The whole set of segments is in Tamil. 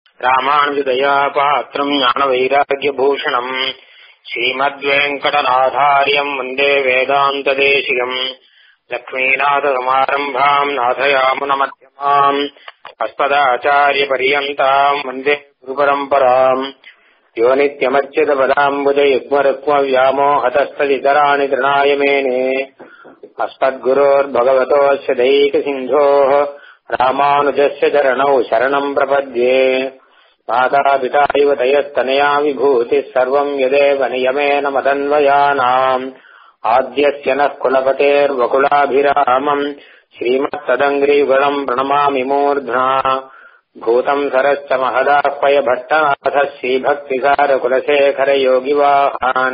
ராமானுஜதயா பாத்திரம் ஞான வைராகியபூஷணம் ஸ்ரீமத்வேங்கடநாதாரியம் வந்தே வேதாந்ததேசிகம் லக்ஷ்மீநாதசமாரம்பாம் நாதயாமுனமத்தியமாம் அஸ்மதாச்சாரியபரியந்தாம் வந்தே குருபரம்பராம் யோ நித்யமच्युतपदाम्बुजयुग्मरुक्मव्यामोहतस्तदितराणि तृणाय मेने अस्मद्गुरोर्भगवतोऽस्य दैकसिन्धोः रामानुजस्य चरणौ शरणम् प्रपद्ये मातापिता इव तयस्तनया विभूतिः सर्वम् यदेव नियमेन मदन्वयानाम् आद्यस्य नः कुलपतेर्वकुलाभिरामम् श्रीमत्तदङ्ग्रीगुणम् प्रणमामि मूर्ध्ना भूतम् सरश्च महदाह्वय भट्टनाथः श्रीभक्तिसारकुलशेखरयोगिवाहान्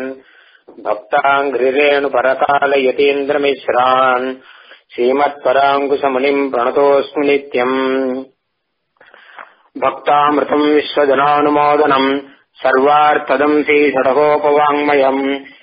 भक्ताङ्घ्रिरेणुपरकालयतीन्द्रमिश्रान् श्रीमत्पराङ्कुशमुनिम् प्रणतोऽस्मि नित्यम् भक्तामृतम् विश्वजनानुमोदनम् सर्वार्थदम् श्रीषडकोपवाङ्मयम्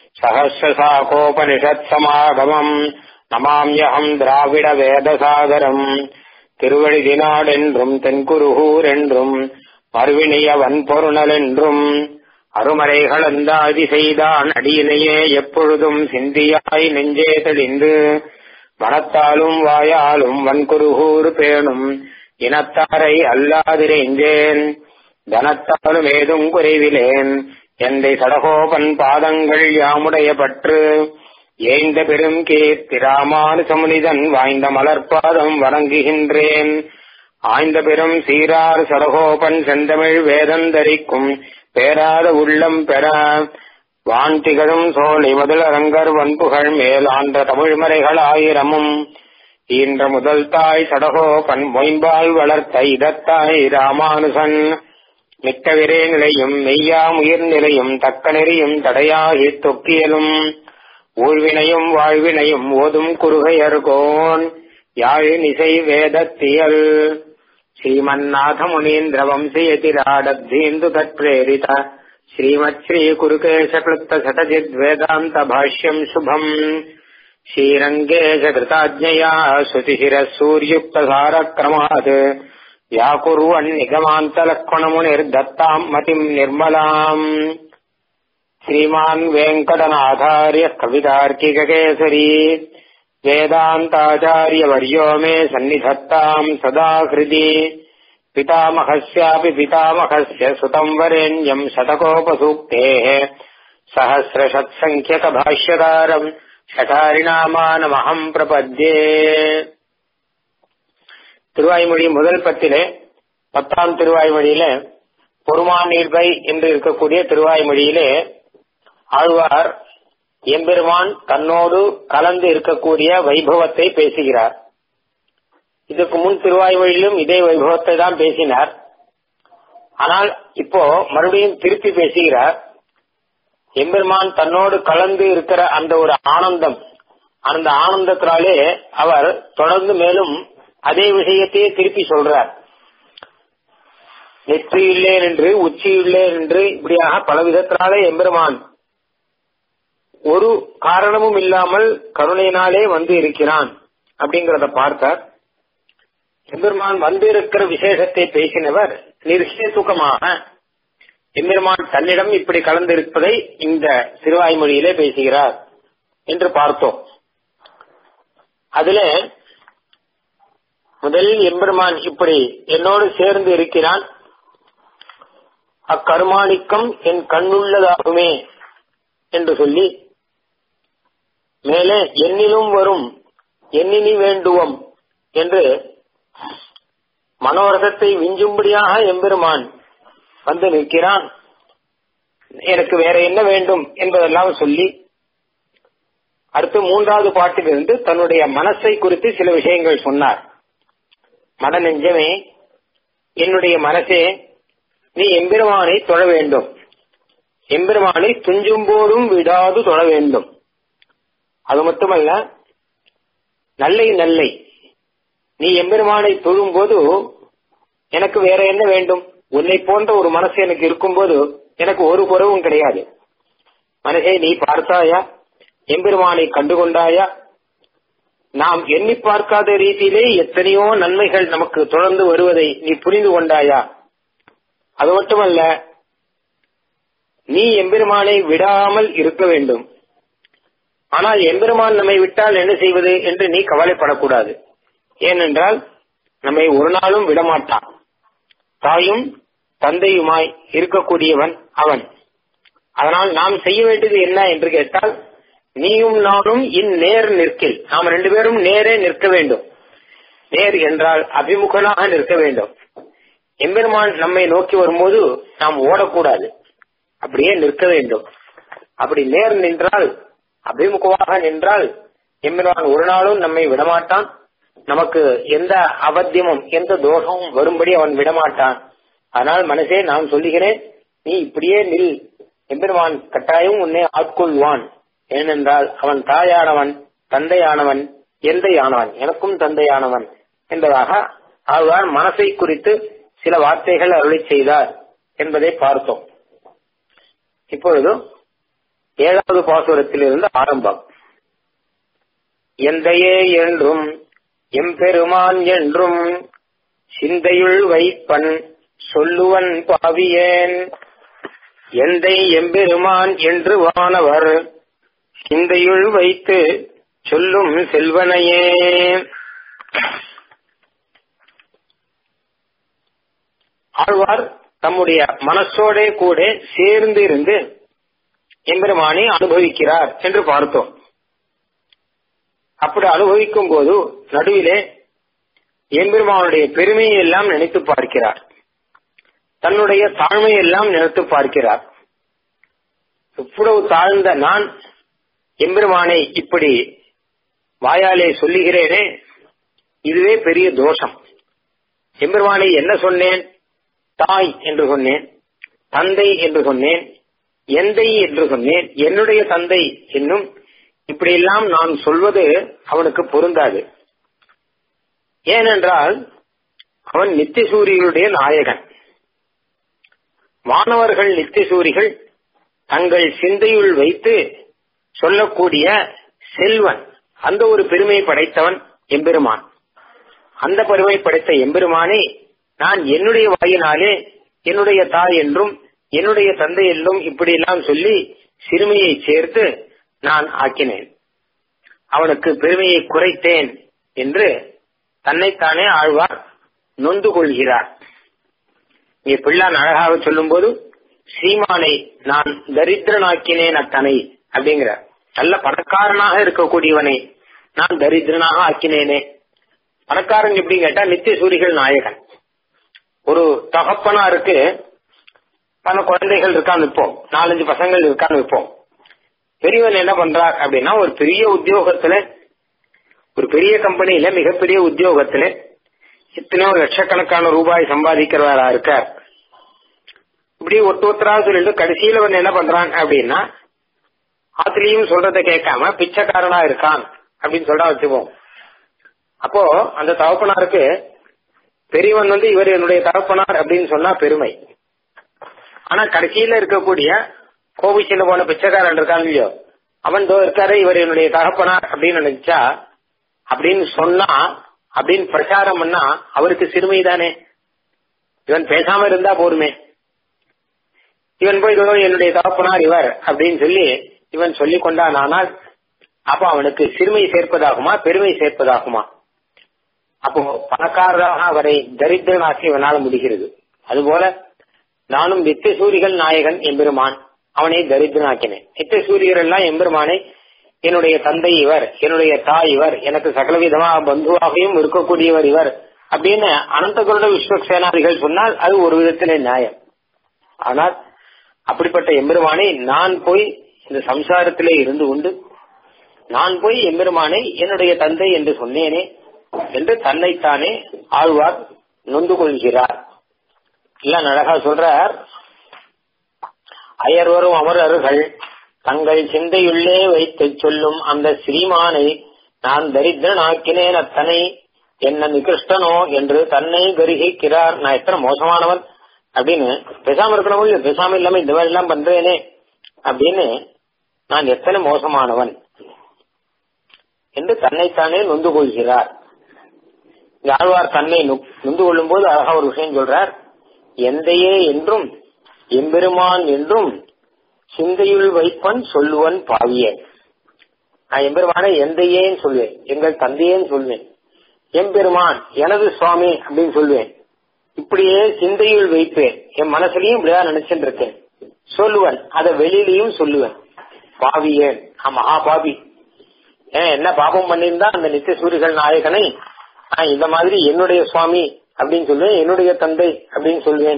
सहस्रशाकोपनिषत्समागमम् नमाम्यहम् द्राविडवेदसागरम् திருவழிதினாடென்றும் தென்குருகூரென்றும் மறுவினியவன் பொருணலென்றும் அருமறைகளந்தாதி செய்தான் அடியினையே எப்பொழுதும் சிந்தியாய் நெஞ்சே தெளிந்து மனத்தாலும் வாயாலும் வன்குருகூர் பேணும் இனத்தாரை அல்லாதிரைந்தேன் தனத்தாலும் ஏதும் குறைவிலேன் எந்தை சடகோபன் பாதங்கள் யாமுடைய பற்று ஏய்ந்த பெரும் கீர்த்தி ராமானுசமுனிதன் வாய்ந்த மலர்பாதம் வணங்குகின்றேன் ஆய்ந்த பெரும் சீரார் சடகோபன் செந்தமிழ் வேதந்தரிக்கும் பேராத உள்ளம் பெற வான் திகழும் சோலை முதலரங்கர் வன்புகழ் மேல் ஆன்ற தமிழ்மறைகள் ஆயிரமும் ஈன்ற முதல் தாய் சடகோபன் மொயம்பால் வளர்த்த இதத்தாய் ராமானுசன் மிக்க விரே நிலையும் மெய்யாம் உயிர் நிலையும் தக்க நெறியும் தடையாகி தொக்கியலும் ஊழ்வினையும் வாழ்வினையும் ஓதும் குறுகையர்கோன் யாழ் நிசை வேதத்தியல் ஸ்ரீமன்னாத முனீந்திர வம்சயதிராடத்தீந்து தற்பிரேரித ஸ்ரீமத் ஸ்ரீ குருகேஷ கிருத்த சதஜித் வேதாந்த பாஷ்யம் சுபம் ஸ்ரீரங்கேஷ கிருதாஜ்ஞயா ஸ்ருதிசிர சூர்யுக்த சாரக்கிரமாத் व्याकुर्वन् निगमान्तलक्ष्मणमुनिर्दत्ताम् मतिम् निर्मलाम् श्रीमान् वेङ्कटनाथार्य कवितार्किककेसरी वेदान्ताचार्यवर्यो मे सन्निधत्ताम् सदा हृदि पितामहस्यापि पितामहस्य सुतम् वरेण्यम् शतकोपसूक्तेः सहस्रषत्सङ्ख्यकभाष्यकारम् ஷட்டாரிநாமானமகம் பிரபத்யே திருவாய்மொழி முதல் பத்திலே பத்தாம் திருவாய்மொழியில பொறுமான் நீர்பை என்று இருக்கக்கூடிய திருவாய்மொழியிலே ஆழ்வார் எம்பெருமான் தன்னோடு கலந்து இருக்கக்கூடிய வைபவத்தை பேசுகிறார் இதுக்கு முன் திருவாய்மொழியிலும் இதே வைபவத்தை தான் பேசினார் ஆனால் இப்போ மறுபடியும் திருப்பி பேசுகிறார் எம்பெருமான் தன்னோடு கலந்து இருக்கிற அந்த ஒரு ஆனந்தம் அந்த ஆனந்தத்தினாலே அவர் தொடர்ந்து மேலும் அதே விஷயத்தையே திருப்பி சொல்றார் நெற்றியுள்ளேன் என்று உச்சியுள்ளேன் என்று இப்படியாக பல விதத்தினாலே எம்பெருமான் ஒரு காரணமும் இல்லாமல் கருணையினாலே வந்து இருக்கிறான் அப்படிங்கறத பார்த்தார் எம்பெருமான் வந்து இருக்கிற விசேஷத்தை பேசினவர் நிர்ஹேதுகமாக எம்பெருமான் தன்னிடம் இப்படி கலந்திருப்பதை இந்த திருவாய்மொழியிலே பேசுகிறார் என்று பார்த்தோம் அதுல முதலில் எம்பெருமான் இப்படி என்னோடு சேர்ந்து இருக்கிறான் அக்கருமாணிக்கம் என் கண்ணுள்ளதாகுமே என்று சொல்லி மேலே என்னிலும் வரும் எண்ணினி வேண்டுவம் என்று மனோரதத்தை விஞ்சும்படியாக எம்பெருமான் வந்து நிற்கிறான் எனக்கு வேற என்ன வேண்டும் என்பதெல்லாம் சொல்லி அடுத்து மூன்றாவது பாட்டிலிருந்து தன்னுடைய மனசை குறித்து சில விஷயங்கள் சொன்னார் மன நெஞ்சமே என்னுடைய மனசே நீ எம்பெருமானை தொழ வேண்டும் எம்பெருமானை துஞ்சும் போதும் விடாது தொழ வேண்டும் அது மட்டுமல்ல நல்லை நல்லை நீ எம்பெருமானை தொழும் போது எனக்கு வேற என்ன வேண்டும் உன்னை போன்ற ஒரு மனசு எனக்கு இருக்கும்போது எனக்கு ஒரு குறவும் கிடையாது மனசே நீ பார்த்தாயா எம்பெருமானை கண்டுகொண்டாயா நாம் எண்ணி பார்க்காத ரீதியிலே எத்தனையோ நன்மைகள் நமக்கு தொடர்ந்து வருவதை நீ புரிந்து கொண்டாயா அது மட்டுமல்ல நீ எம்பெருமானை விடாமல் இருக்க வேண்டும் ஆனால் எம்பெருமான் நம்மை விட்டால் என்ன செய்வது என்று நீ கவலைப்படக்கூடாது ஏனென்றால் நம்மை ஒரு நாளும் விடமாட்டான் தாயும் தந்தையுமாய் இருக்கக்கூடியவன் அவன் அதனால் நாம் செய்ய வேண்டியது என்ன என்று கேட்டால் நீயும் நானும் இந்நேர் நிற்கில் நாம் ரெண்டு பேரும் நேரே நிற்க வேண்டும் நேர் என்றால் அபிமுகனாக நிற்க வேண்டும் எம்பெருமான் நம்மை நோக்கி வரும்போது நாம் ஓடக்கூடாது அப்படியே நிற்க வேண்டும் அப்படி நேர் நின்றால் அபிமுகமாக நின்றால் எம்பெருமான் ஒரு நாளும் நம்மை விடமாட்டான் நமக்கு எந்த அபத்தியமும் எந்த தோஷமும் வரும்படி அவன் விடமாட்டான் ஆனால் மனசே நான் சொல்லுகிறேன் நீ இப்படியே நில் எம்பெருமான் கட்டாயம் உன்னை ஆட்கொள்வான் ஏனென்றால் அவன் தாயானவன் தந்தையானவன் எந்தையானவன் எனக்கும் தந்தையானவன் என்பதாக ஆழ்வார் மனசை குறித்து சில வார்த்தைகள் அருளி செய்தார் என்பதை பார்த்தோம் இப்பொழுது ஏழாவது பாசுரத்திலிருந்து ஆரம்பம் எந்தையே என்றும் எம்பெருமான் என்றும் சிந்தையுள் வைப்பன் சொல்லுவன் பாவியேன் எந்தை எம்பெருமான் என்று வானவர் சிந்தையுள் வைத்து சொல்லும் செல்வனையே ஆழ்வார் தம்முடைய மனசோட கூட சேர்ந்து இருந்து எம்பெருமானை அனுபவிக்கிறார் என்று பார்த்தோம் அப்படி அனுபவிக்கும் போது நடுவிலே எம்பெருமானுடைய பெருமையை எல்லாம் நினைத்து பார்க்கிறார் தன்னுடைய தாழ்மையை எல்லாம் நினைத்து பார்க்கிறார் இவ்வளவு தாழ்ந்த நான் எம்பெருமானை இப்படி வாயாலே சொல்லுகிறேனே இதுவே பெரிய தோஷம் எம்பெருமானை என்ன சொன்னேன் தாய் என்று சொன்னேன் தந்தை என்று சொன்னேன் எந்தை என்று சொன்னேன் என்னுடைய தந்தை என்னும் இப்படியெல்லாம் நான் சொல்வது அவனுக்கு பொருந்தாது ஏனென்றால் அவன் நித்தியசூரிகளுடைய நாயகன் மாணவர்கள் நித்தியசூரிகள் தங்கள் சிந்தையுள் வைத்து சொல்லக்கூடிய செல்வன் அந்த ஒரு பெருமை படைத்தவன் எம்பெருமான் அந்த பெருமை படைத்த எம்பெருமானை நான் என்னுடைய வாயினாலே என்னுடைய தாய் என்றும் என்னுடைய தந்தை என்றும் இப்படியெல்லாம் சொல்லி சிறுமியை சேர்த்து நான் ஆக்கினேன் அவனுக்கு பெருமையை குறைத்தேன் என்று தன்னைத்தானே ஆழ்வார் நொந்து கொள்கிறார் இங்கே பிள்ளான் அழகாக சொல்லும் போது ஸ்ரீமானை நான் தரித்திரனாக்கினேன் அத்தனை அப்படிங்கிறார் நல்ல பணக்காரனாக இருக்கக்கூடியவனை நான் தரித்திரனாக ஆக்கினேனே பணக்காரன் எப்படி கேட்டா நித்திய சூரிகள் நாயகன் ஒரு தகப்பனா இருக்கு பல குழந்தைகள் இருக்கான்னு வைப்போம் நாலஞ்சு பசங்கள் இருக்கான்னு வைப்போம் பெரியவன் என்ன பண்றார் அப்படின்னா ஒரு பெரிய உத்தியோகத்துல ஒரு பெரிய கம்பெனியில மிகப்பெரிய உத்தியோகத்துல எத்தனையோ லட்சக்கணக்கான ரூபாய் சம்பாதிக்கிறவரா இருக்கார் இப்படி ஒட்டு ஒருத்தரா சொல்லிட்டு கடைசியில வந்து என்ன பண்றான் அப்படின்னா ஆத்திலையும் சொல்றத கேட்காம பிச்சைக்காரனா இருக்கான் அப்படின்னு சொல்றா வச்சுப்போம் அப்போ அந்த தகப்பனாருக்கு பெரியவன் வந்து இவர் என்னுடைய தகப்பனார் அப்படின்னு சொன்னா பெருமை ஆனா கடைசியில இருக்கக்கூடிய கோபிச்சின்னு போன பிச்சைக்காரன் இருக்கான் இல்லையோ அவன் தோ இருக்காரு இவர் என்னுடைய தகப்பனார் அப்படின்னு நினைச்சா அப்படின்னு சொன்னா அப்படின்னு பிரச்சாரம் பண்ணா அவருக்கு சிறுமை தானே இவன் பேசாம இருந்தா போருமே இவன் போய் இதோ என்னுடைய தகப்பனார் இவர் அப்படின்னு சொல்லி இவன் சொல்லி கொண்டான் ஆனால் அப்போ அவனுக்கு சிறுமை சேர்ப்பதாகுமா பெருமை சேர்ப்பதாகுமா அப்போ பணக்காரராக அவரை தரித்திரனாக்கி இவனால முடிகிறது அதுபோல நானும் நித்திய சூரிகள் நாயகன் எம்பெருமான் அவனை தரித்திரனாக்கினேன் நித்திய சூரியர் எல்லாம் எம்பெருமானை என்னுடைய தந்தை இவர் என்னுடைய தாய் இவர் எனக்கு சகலவிதமாக பந்துவாகவும் இருக்கக்கூடியவர் இவர் அப்படின்னு அனந்த குருட விஸ்வசேனாதிகள் சொன்னால் அது ஒரு விதத்திலே நியாயம் ஆனால் அப்படிப்பட்ட எம்பெருமானை நான் போய் இந்த சம்சாரத்திலே இருந்து கொண்டு நான் போய் எம்பெருமானை என்னுடைய தந்தை என்று சொன்னேனே என்று தன்னைத்தானே ஆழ்வார் நொந்து கொள்கிறார் இல்ல அழகா சொல்றார் அயர்வரும் அமரர்கள் தங்கள் சிந்தையுள்ளே வைத்து சொல்லும் அந்த ஸ்ரீமானை நான் தரித்திரனாக்கினேன் அத்தனை என்ன நிகிருஷ்டனோ என்று தன்னை கருகிக்கிறார் நான் எத்தனை மோசமானவன் அப்படின்னு பேசாம இருக்கணும் இல்ல பேசாம இல்லாம இந்த மாதிரி எல்லாம் பண்றேனே அப்படின்னு நான் எத்தனை மோசமானவன் என்று தன்னைத்தானே நொந்து கொள்கிறார் இந்த ஆழ்வார் தன்னை நொந்து கொள்ளும் போது அழகா ஒரு விஷயம் சொல்றார் எந்தையே என்றும் எம்பெருமான் என்றும் சிந்தையுள் வைப்பன் சொல்லுவன் பாவியே நான் எம்பெருமானை எந்தையேன்னு சொல்வேன் எங்கள் தந்தையேன்னு சொல்வேன் எம்பெருமான் எனது சுவாமி அப்படின்னு சொல்லுவேன் இப்படியே சிந்தையுள் வைப்பேன் என் மனசுலயும் இப்படிதான் நினைச்சுட்டு இருக்கேன் சொல்லுவன் அதை வெளியிலையும் சொல்லுவேன் பாவியேன் நான் மகா பாவி ஏன் என்ன பாபம் பண்ணியிருந்தா அந்த நித்திய சூரிகள் நாயகனை நான் இந்த மாதிரி என்னுடைய சுவாமி அப்படின்னு சொல்லுவேன் என்னுடைய தந்தை அப்படின்னு சொல்லுவேன்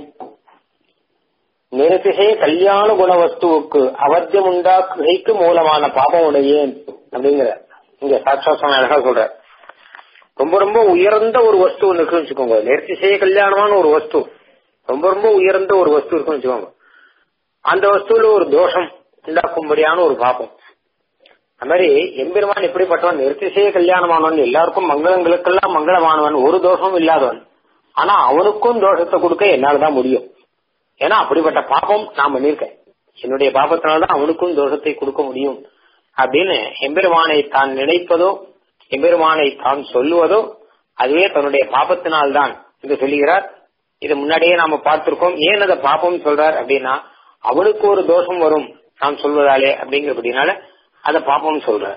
நிரதிசை கல்யாண குண வஸ்துவுக்கு அவத்தியம் உண்டாக்குகைக்கு மூலமான பாபம் உடையேன் அப்படிங்கிற இங்க சாட்சாசம் அழகா சொல்ற ரொம்ப ரொம்ப உயர்ந்த ஒரு வஸ்து ஒன்று இருக்குன்னு வச்சுக்கோங்க நேர்த்திசைய கல்யாணமான ஒரு வஸ்து ரொம்ப ரொம்ப உயர்ந்த ஒரு வஸ்து இருக்குன்னு வச்சுக்கோங்க அந்த வஸ்துல ஒரு தோஷம் உண்டாக்கும்படியான ஒரு பாபம் அது மாதிரி எம்பெருமான் எப்படிப்பட்டவன் நிறுத்திசைய கல்யாணமானவன் எல்லாருக்கும் மங்களங்களுக்கெல்லாம் மங்களமானவன் ஒரு தோஷமும் இல்லாதவன் ஆனா அவனுக்கும் தோஷத்தை கொடுக்க என்னாலதான் முடியும் ஏன்னா அப்படிப்பட்ட பாபம் நான் பண்ணிருக்கேன் என்னுடைய பாபத்தினால்தான் அவனுக்கும் தோஷத்தை கொடுக்க முடியும் அப்படின்னு எம்பெருமானை தான் நினைப்பதோ எம்பெருமானை தான் சொல்லுவதோ அதுவே தன்னுடைய பாபத்தினால்தான் என்று சொல்லுகிறார் இது முன்னாடியே நாம பார்த்திருக்கோம் ஏன் அதை பாபம் சொல்றார் அப்படின்னா அவனுக்கு ஒரு தோஷம் வரும் நான் சொல்வதாலே அப்படிங்கிறபடினால அத பாப்போம் சொல்ற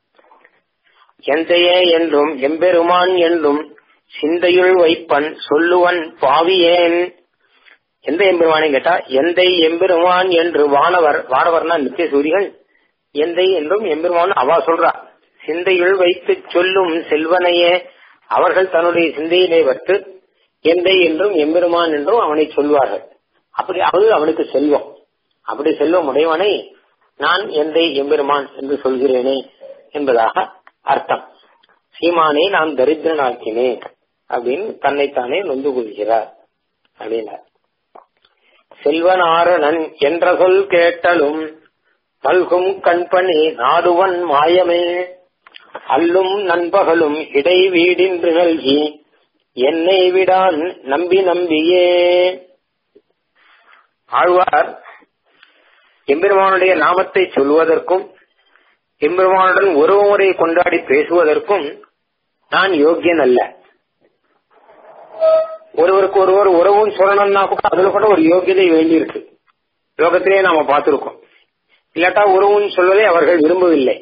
எந்தையே என்றும் எம்பெருமான் என்றும் சிந்தையுள் வைப்பன் சொல்லுவன் பாவியேன் எந்த எம்பெருமானை கேட்டா எந்தை எம்பெருமான் என்று வானவர் வானவர்னா நித்திய சூரிகள் எந்தை என்றும் எம்பெருமான் அவா சொல்றா சிந்தையுள் வைத்து சொல்லும் செல்வனையே அவர்கள் தன்னுடைய சிந்தையிலே வைத்து எந்தை என்றும் எம்பெருமான் என்றும் அவனை சொல்வார்கள் அப்படி அது அவனுக்கு செல்வம் அப்படி செல்வம் உடையவனை நான் எந்தை எம்பெருமான் என்று சொல்கிறேனே என்பதாக அர்த்தம் சீமானை நான் தரித்திரனாக்கினேன் அப்படின்னு தன்னைத்தானே நொந்து கொள்கிறார் அப்படின்னார் செல்வனாரணன் என்ற சொல் கேட்டலும் மல்கும் கண்பணி நாடுவன் மாயமே அல்லும் நண்பகலும் இடை வீடின்று நல்கி என்னை விடான் நம்பி நம்பியே ஆழ்வார் எம்பெருமானுடைய நாமத்தை சொல்வதற்கும் எம்பெருமானுடன் உறவு முறை கொண்டாடி பேசுவதற்கும் நான் யோக்கியன் அல்ல ஒருவருக்கு ஒருவர் உறவும் சொல்லணும்னா கூட அதுல கூட ஒரு யோகியதை வேண்டியிருக்கு லோகத்திலே நாம பார்த்திருக்கோம் இல்லாட்டா உறவுன்னு சொல்வதை அவர்கள் விரும்பவில்லை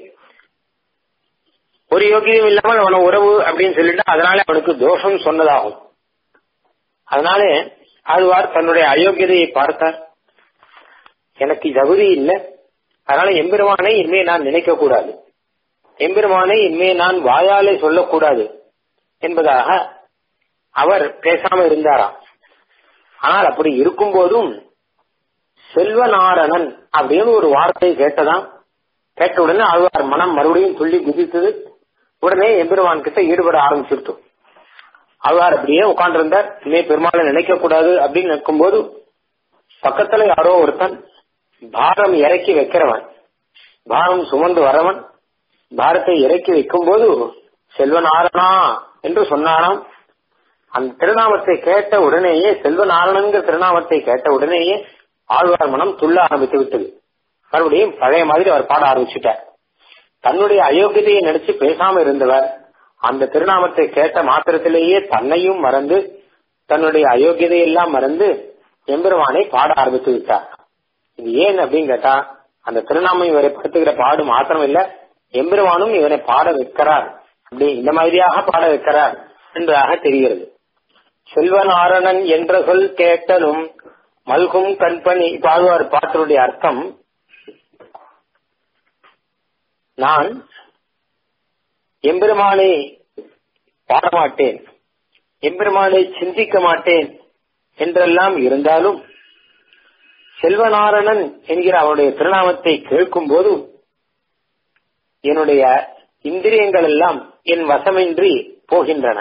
ஒரு யோகியம் இல்லாமல் அவன உறவு அப்படின்னு சொல்லிட்டு அதனால அவனுக்கு தோஷம் சொன்னதாகும் அதனாலே ஆழ்வார் தன்னுடைய அயோக்கியதையை பார்த்தார் எனக்கு தகுதி இல்லை அதனால எம்பெருமானை இனிமே நான் நினைக்க கூடாது எம்பெருமானை இனிமே நான் வாயாலே சொல்லக்கூடாது என்பதாக அவர் பேசாம இருந்தாராம் ஆனால் அப்படி இருக்கும் போதும் செல்வநாரணன் அப்படின்னு ஒரு வார்த்தை கேட்டதாம் கேட்ட உடனே ஆழ்வார் மனம் மறுபடியும் துள்ளி குதித்தது உடனே எம்பெருமான் கிட்ட ஈடுபட ஆரம்பிச்சிருத்தோம் ஆழ்வார் அப்படியே உட்கார்ந்திருந்தார் இனிமே பெருமாளை நினைக்க கூடாது அப்படின்னு நிற்கும்போது பக்கத்துல யாரோ ஒருத்தன் பாரம் இறக்கி வைக்கிறவன் பாரம் சுமந்து வரவன் பாரத்தை இறக்கி வைக்கும் போது செல்வநாரணா என்று சொன்னாராம் அந்த திருநாமத்தை கேட்ட உடனேயே செல்வநாரணங்கிற திருநாமத்தை கேட்ட உடனேயே ஆழ்வார் மனம் துள்ள ஆரம்பித்து விட்டது மறுபடியும் பழைய மாதிரி அவர் பாட ஆரம்பிச்சுட்டார் தன்னுடைய அயோக்கியதையை நினைச்சு பேசாம இருந்தவர் அந்த திருநாமத்தை கேட்ட மாத்திரத்திலேயே தன்னையும் மறந்து தன்னுடைய அயோக்கியதையெல்லாம் மறந்து எம்பெருமானை பாட ஆரம்பித்து விட்டார் இது ஏன் அப்படின்னு கேட்டா அந்த திருநாமம் இவரை படுத்துகிற பாடு மாத்திரம் இல்ல எம்பெருமானும் இவனை பாட வைக்கிறார் அப்படி இந்த மாதிரியாக பாட வைக்கிறார் என்பதாக தெரிகிறது செல்வநாரணன் என்ற சொல் கேட்டலும் மல்கும் கண்பணி பாடுவார் பாட்டினுடைய அர்த்தம் நான் எம்பெருமானை பாடமாட்டேன் எம்பெருமானை சிந்திக்க மாட்டேன் என்றெல்லாம் இருந்தாலும் செல்வநாரணன் என்கிற அவனுடைய திருநாமத்தை கேட்கும் போது என்னுடைய இந்திரியங்கள் எல்லாம் என் வசமின்றி போகின்றன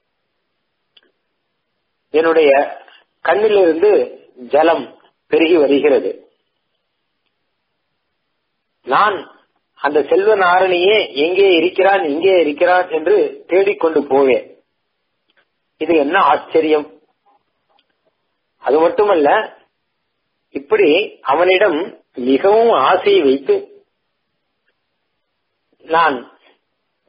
என்னுடைய கண்ணிலிருந்து ஜலம் பெருகி வருகிறது நான் அந்த செல்வ நாரணியே எங்கே இருக்கிறான் எங்கே இருக்கிறான் என்று தேடிக்கொண்டு போவேன் இது என்ன ஆச்சரியம் அது மட்டுமல்ல இப்படி அவனிடம் மிகவும் ஆசையை வைத்து நான்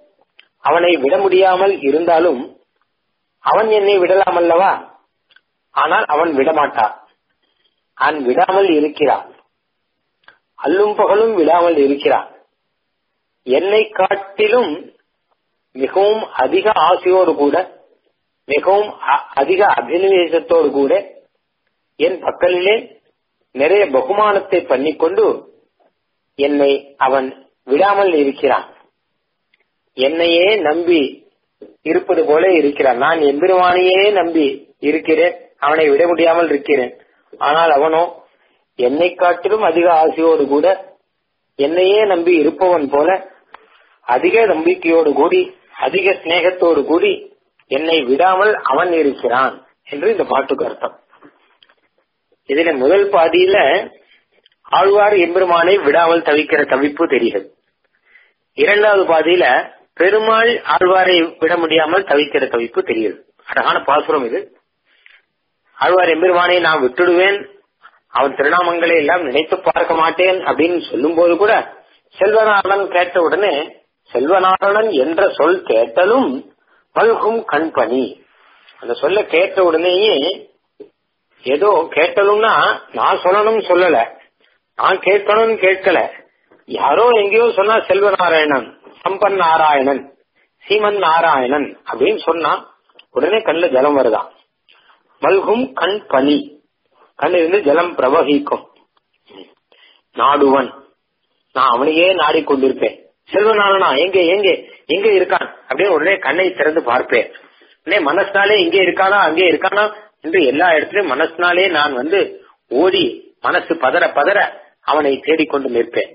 அவனை விட முடியாமல் இருந்தாலும் அவன் என்னை விடலாம் அல்லவா ஆனால் அவன் விடமாட்டான் அவன் விடாமல் இருக்கிறான் அல்லும் பகலும் விடாமல் இருக்கிறான் என்னை காட்டிலும் மிகவும் அதிக ஆசையோடு கூட மிகவும் அதிக அபினிவேசத்தோடு கூட என் பக்கலிலே நிறைய பகுமானத்தை பண்ணிக்கொண்டு என்னை அவன் விடாமல் இருக்கிறான் என்னையே நம்பி இருப்பது போல இருக்கிறான் நான் எம்பெருமானையே நம்பி இருக்கிறேன் அவனை விட முடியாமல் இருக்கிறேன் ஆனால் அவனோ என்னை காட்டிலும் அதிக ஆசையோடு கூட என்னையே நம்பி இருப்பவன் போல அதிக நம்பிக்கையோடு கூடி அதிக சிநேகத்தோடு கூடி என்னை விடாமல் அவன் இருக்கிறான் என்று இந்த பாட்டுக்கு அர்த்தம் இதுல முதல் பாதியில ஆழ்வார் எம்பெருமானை விடாமல் தவிக்கிற தவிப்பு தெரிகிறது இரண்டாவது பாதியில பெருமாள் ஆழ்வாரை விட முடியாமல் தவிக்கிற தவிப்பு தெரியுது அழகான பாசுரம் இது ஆழ்வார் எம்பெருமானை நான் விட்டுடுவேன் அவன் திருநாமங்களை எல்லாம் நினைத்து பார்க்க மாட்டேன் அப்படின்னு சொல்லும் போது கூட செல்வநாரணன் கேட்ட உடனே செல்வநாரணன் என்ற சொல் கேட்டலும் பல்கும் கண்பணி அந்த சொல்ல கேட்ட உடனேயே ஏதோ கேட்டலும்னா நான் சொல்லணும் சொல்லல நான் கேட்கணும்னு கேட்கல யாரோ எங்கேயோ சொன்னா செல்வநாராயணன் சம்பன் நாராயணன் சீமன் நாராயணன் அப்படின்னு சொன்னா உடனே கண்ணுல ஜலம் வருதான் மல்கும் கண் பனி கண்ணிலிருந்து ஜலம் பிரவகிக்கும் நாடுவன் நான் அவனையே நாடிக்கொண்டிருப்பேன் செல்வநாளனா எங்க எங்க எங்க இருக்கான் அப்படின்னு உடனே கண்ணை திறந்து பார்ப்பேன் உடனே மனசினாலே இங்கே இருக்கானா அங்கே இருக்கானா என்று எல்லா இடத்துலயும் மனசினாலே நான் வந்து ஓடி மனசு பதற பதற அவனை தேடிக்கொண்டு நிற்பேன்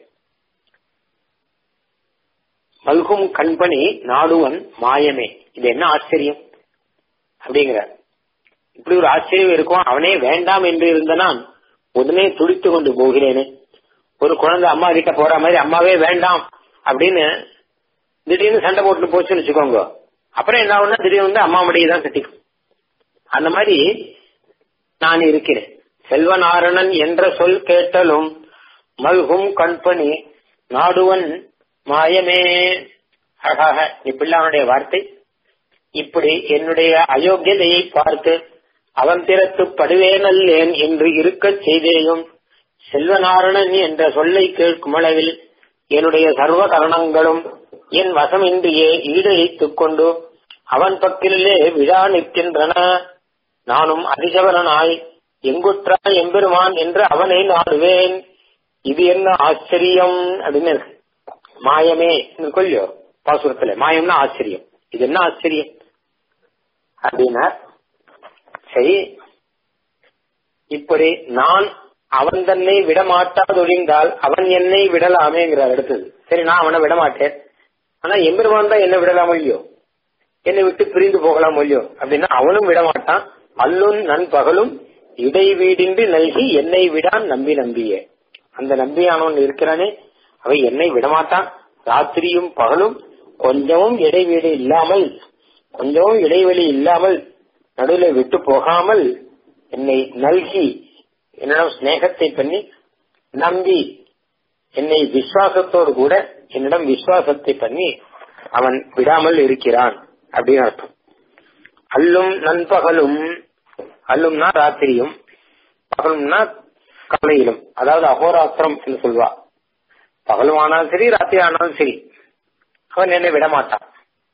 மல்கும் கண்பணி நாடுவன் மாயமே இது என்ன ஆச்சரியம் அப்படிங்கிற இப்படி ஒரு ஆச்சரியம் இருக்கும் அவனே வேண்டாம் என்று இருந்த நான் உடனே துடித்து கொண்டு போகிறேனே ஒரு குழந்தை அம்மா கிட்ட போற மாதிரி அம்மாவே வேண்டாம் அப்படின்னு திடீர்னு சண்டை போட்டு போச்சுன்னு வச்சுக்கோங்க அப்புறம் என்ன ஆகும்னா திடீர்னு வந்து அம்மா மடியை தான் கட்டிக்கும் அந்த மாதிரி நான் இருக்கிறேன் செல்வநாரணன் என்ற சொல் கேட்டலும் மல்கும் கண்பணி நாடுவன் மாயமே அழகாக இப்பிள்ளானுடைய வார்த்தை இப்படி என்னுடைய அயோக்கியதையை பார்த்து அவன் திறத்து படுவேனல்லேன் என்று இருக்கச் செய்தேயும் செல்வநாரணன் என்ற சொல்லை கேட்கும் அளவில் என்னுடைய சர்வ கரணங்களும் என் வசமின்றியே ஈடழித்துக் கொண்டு அவன் பக்கிலே விழா நிற்கின்றன நானும் அதிசவரனாய் எங்குற்றாய் எம்பெருமான் என்று அவனை நாடுவேன் இது என்ன ஆச்சரியம் அப்படின்னு இருக்கு மாயமே கொள்ளியோ பாசுரத்துல மாயம்னா ஆச்சரியம் இது என்ன ஆச்சரியம் அப்படின்னா சரி இப்படி நான் அவன் தன்னை விடமாட்டாதொழிந்தால் அவன் என்னை விடலாமேங்கிறார் அடுத்தது சரி நான் அவனை விடமாட்டேன் ஆனா எம்பெருமான் தான் என்ன விடலாம் இல்லையோ என்னை விட்டு பிரிந்து போகலாம் இல்லையோ அப்படின்னா அவனும் விடமாட்டான் அல்லும் நண்பகலும் இடைவீடின்றி நல்கி என்னை விடான் நம்பி நம்பியே அந்த நம்பியானவன் இருக்கிறானே அவை என்னை விடமாட்டான் ராத்திரியும் பகலும் கொஞ்சமும் இடைவீடு இல்லாமல் கொஞ்சமும் இடைவெளி இல்லாமல் நடுவில் விட்டு போகாமல் என்னை நல்கி என்னிடம் சிநேகத்தை பண்ணி நம்பி என்னை விசுவாசத்தோடு கூட என்னிடம் விசுவாசத்தை பண்ணி அவன் விடாமல் இருக்கிறான் அப்படின்னு அர்த்தம் அல்லும் நண்பகலும் அல்லும்னா ராத்திரியும் பகலும்னா காலையிலும் அதாவது அகோராத்திரம் என்று சொல்வா பகலும் ஆனாலும் சரி ராத்திரி ஆனாலும் சரி அவன் என்னை விடமாட்டான்